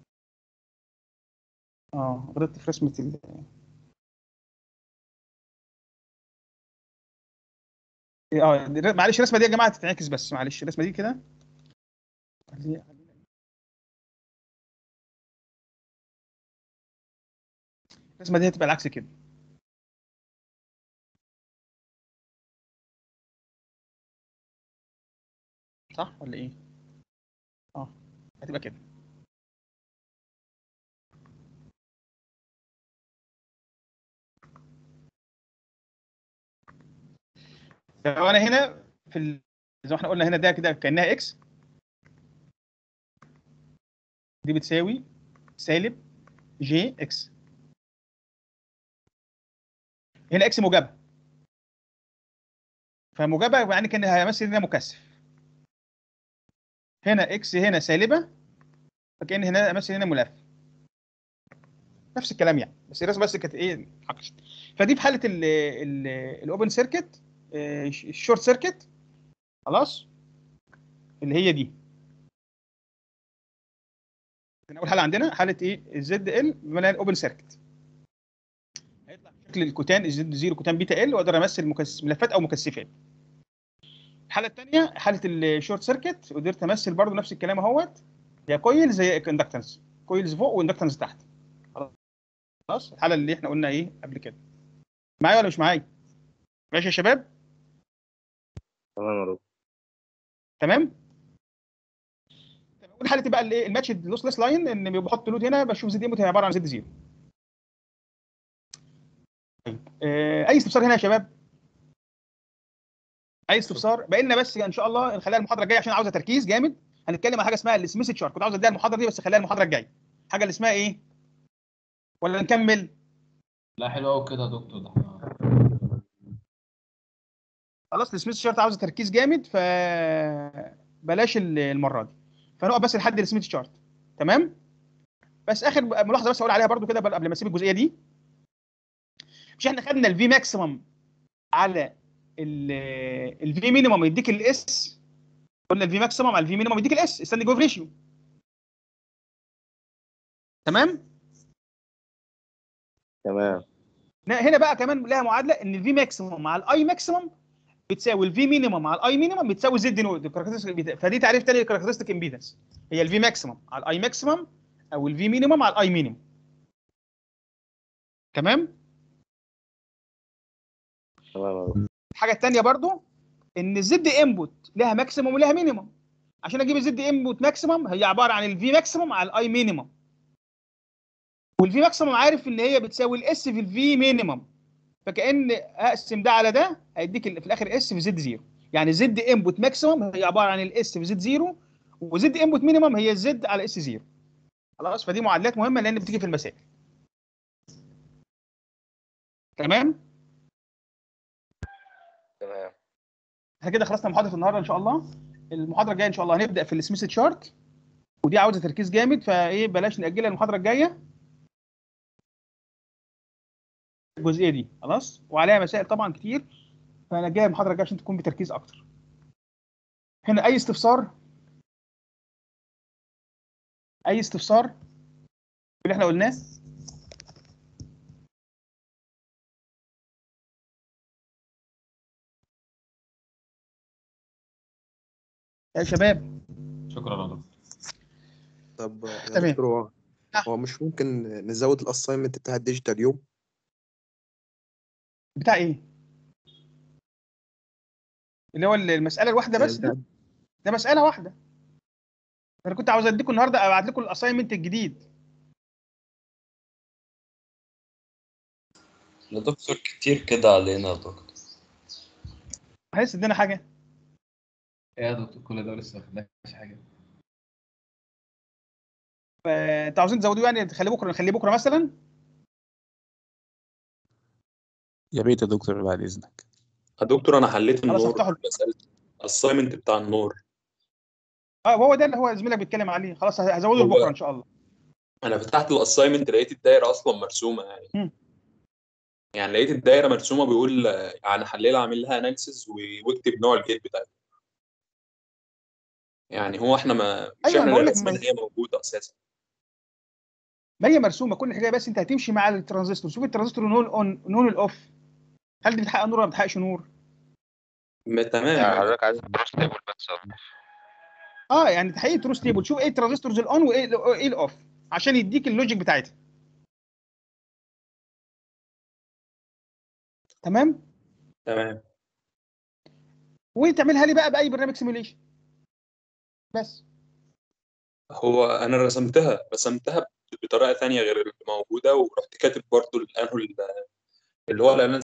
اه غلطت في رسمه ال إيه، اه دي- معلش الرسمه دي يا جماعه تتعكس بس معلش الرسمه دي كده خلي- الرسمه دي هتبقى العكس كده صح ولا ايه اه هتبقى كده لو انا هنا في ال... زي ما احنا قلنا هنا ده كده كانها اكس دي بتساوي سالب جي اكس هنا اكس موجبه فموجبه يعني كان هيمثل هنا مكثف هنا اكس هنا سالبه فكان هنا مثل هنا ملف نفس الكلام يعني بس الرسمه بس كانت ايه عكست فدي في حاله الاوبن سيركت الشورت سيركت خلاص اللي هي دي كان اول حاله عندنا حاله ايه الزد ال بمعنى الاوبن سيركت هيطلع بشكل الكوتان الزد زيرو كوتان بيتا ال واقدر امثل مكثف ملفات او مكثفات الحاله الثانيه حاله الشورت سيركت قدرت امثل برضو نفس الكلام اهوت هي كويل زي اندكتنس كويلز فوق واندكتنس تحت خلاص الحاله اللي احنا قلنا ايه قبل كده معايا ولا مش معايا ماشي يا شباب تمام يا دكتور تمام اول حاله بقى الايه الماتش لوسلس لاين ان بحط لود هنا بشوف زد ايموت هي عباره عن زد زيرو طيب آه، اي استفسار هنا يا شباب اي استفسار بقى لنا بس ان شاء الله نخليها المحاضره الجايه عشان عاوزه تركيز جامد هنتكلم عن حاجه اسمها السميث تشارت كنت عاوز اديها المحاضره دي بس خليها المحاضره الجايه حاجه اللي اسمها ايه ولا نكمل لا حلو قوي كده يا دكتور ده احنا خلاص السميث شارت عاوزه تركيز جامد ف بلاش ال- المره دي فنقف بس لحد السميث شارت تمام بس اخر ملاحظه بس اقول عليها برضو كده قبل ما اسيب الجزئيه دي مش احنا خدنا الفي ماكسيمم على الفي مينيمم يديك الاس قلنا الفي ماكسيمم على الفي مينيمم يديك الاس ستاندنج اوف ريشيو تمام تمام هنا بقى كمان لها معادله ان الفي ماكسيمم مع الاي ماكسيمم بتساوي الفي مينيمم مع الاي مينيمم بتساوي زد نود فدي تعريف تاني للكاركترستيك امبيدنس هي الفي ماكسيمم على الاي ماكسيمم او الفي مينيمم على الاي مينيمم تمام تمام يا دكتور الحاجه الثانيه برضو ان الزد انبوت لها ماكسيمم ولها مينيمم عشان اجيب الزد انبوت ماكسيمم هي عباره عن الفي ماكسيمم على الاي مينيمم والفي ماكسيمم عارف ان هي بتساوي الاس في الفي مينيمم فكان اقسم ده على ده هيديك ال- في الاخر اس في زد زيرو يعني زد انبوت ماكسيمم هي عباره عن الاس في زد زيرو وزد انبوت مينيمم هي الزد على اس زيرو خلاص فدي معادلات مهمه لان بتيجي في المسائل تمام تمام احنا كده خلصنا محاضره النهارده ان شاء الله المحاضره الجايه ان شاء الله هنبدا في السميث تشارت ودي عاوزه تركيز جامد فايه بلاش ناجلها المحاضره الجايه الجزئيه دي خلاص وعليها مسائل طبعا كتير فانا جاي المحاضره الجايه عشان تكون بتركيز اكتر هنا اي استفسار اي استفسار في اللي احنا قلناه يا شباب شكرا يا دكتور طب يا تمام. دكتور هو نعم. هو مش ممكن نزود الاساينمنت بتاع الديجيتال يوم بتاع ايه اللي هو المساله الواحده بس ده ده مساله واحده انا كنت عاوز اديكم النهارده ابعت لكم الاساينمنت الجديد يا دكتور كتير كده علينا يا دكتور هلسه ادينا حاجه ايه يا دكتور كل ده لسه ما خدناش حاجه فانتوا عاوزين تزودوه يعني تخليه بكره نخليه بكره مثلا يا ريت يا دكتور بعد إذنك يا دكتور انا حليت خلاص النور افتحوا مسألة الاساينمنت بتاع النور اه وهو ده اللي هو زميلك بيتكلم عليه خلاص هزوده هو- لبكره ان شاء الله انا فتحت الاساينمنت لقيت الدايره اصلا مرسومه يعني مم. يعني لقيت الدايره مرسومه بيقول آه، يعني حللها اعمل لها اناليسيس واكتب نوع الجيت بتاعتها يعني هو احنا ما مش أيوة، احنا بقول اللي لك ما- رسمينها هي موجوده اساسا ما هي مرسومه كل حاجه بس انت هتمشي مع الترانزستور شوف الترانزستور نون اون نون الاوف هل دي بتحقق نور ولا ما بتحققش نور ما تمام يعني يعني حضرتك عايز تبروس تيبل بس اه يعني تحقيق تروس تيبل شوف ايه الترانزستورز الاون وايه ال- ايه الاوف عشان يديك اللوجيك بتاعتها تمام تمام وتعملها لي بقى باي برنامج سيميوليشن بس هو انا رسمتها رسمتها بطريقه ثانيه غير اللي موجوده ورحت كاتب برضو الانه اللي هو الاعلان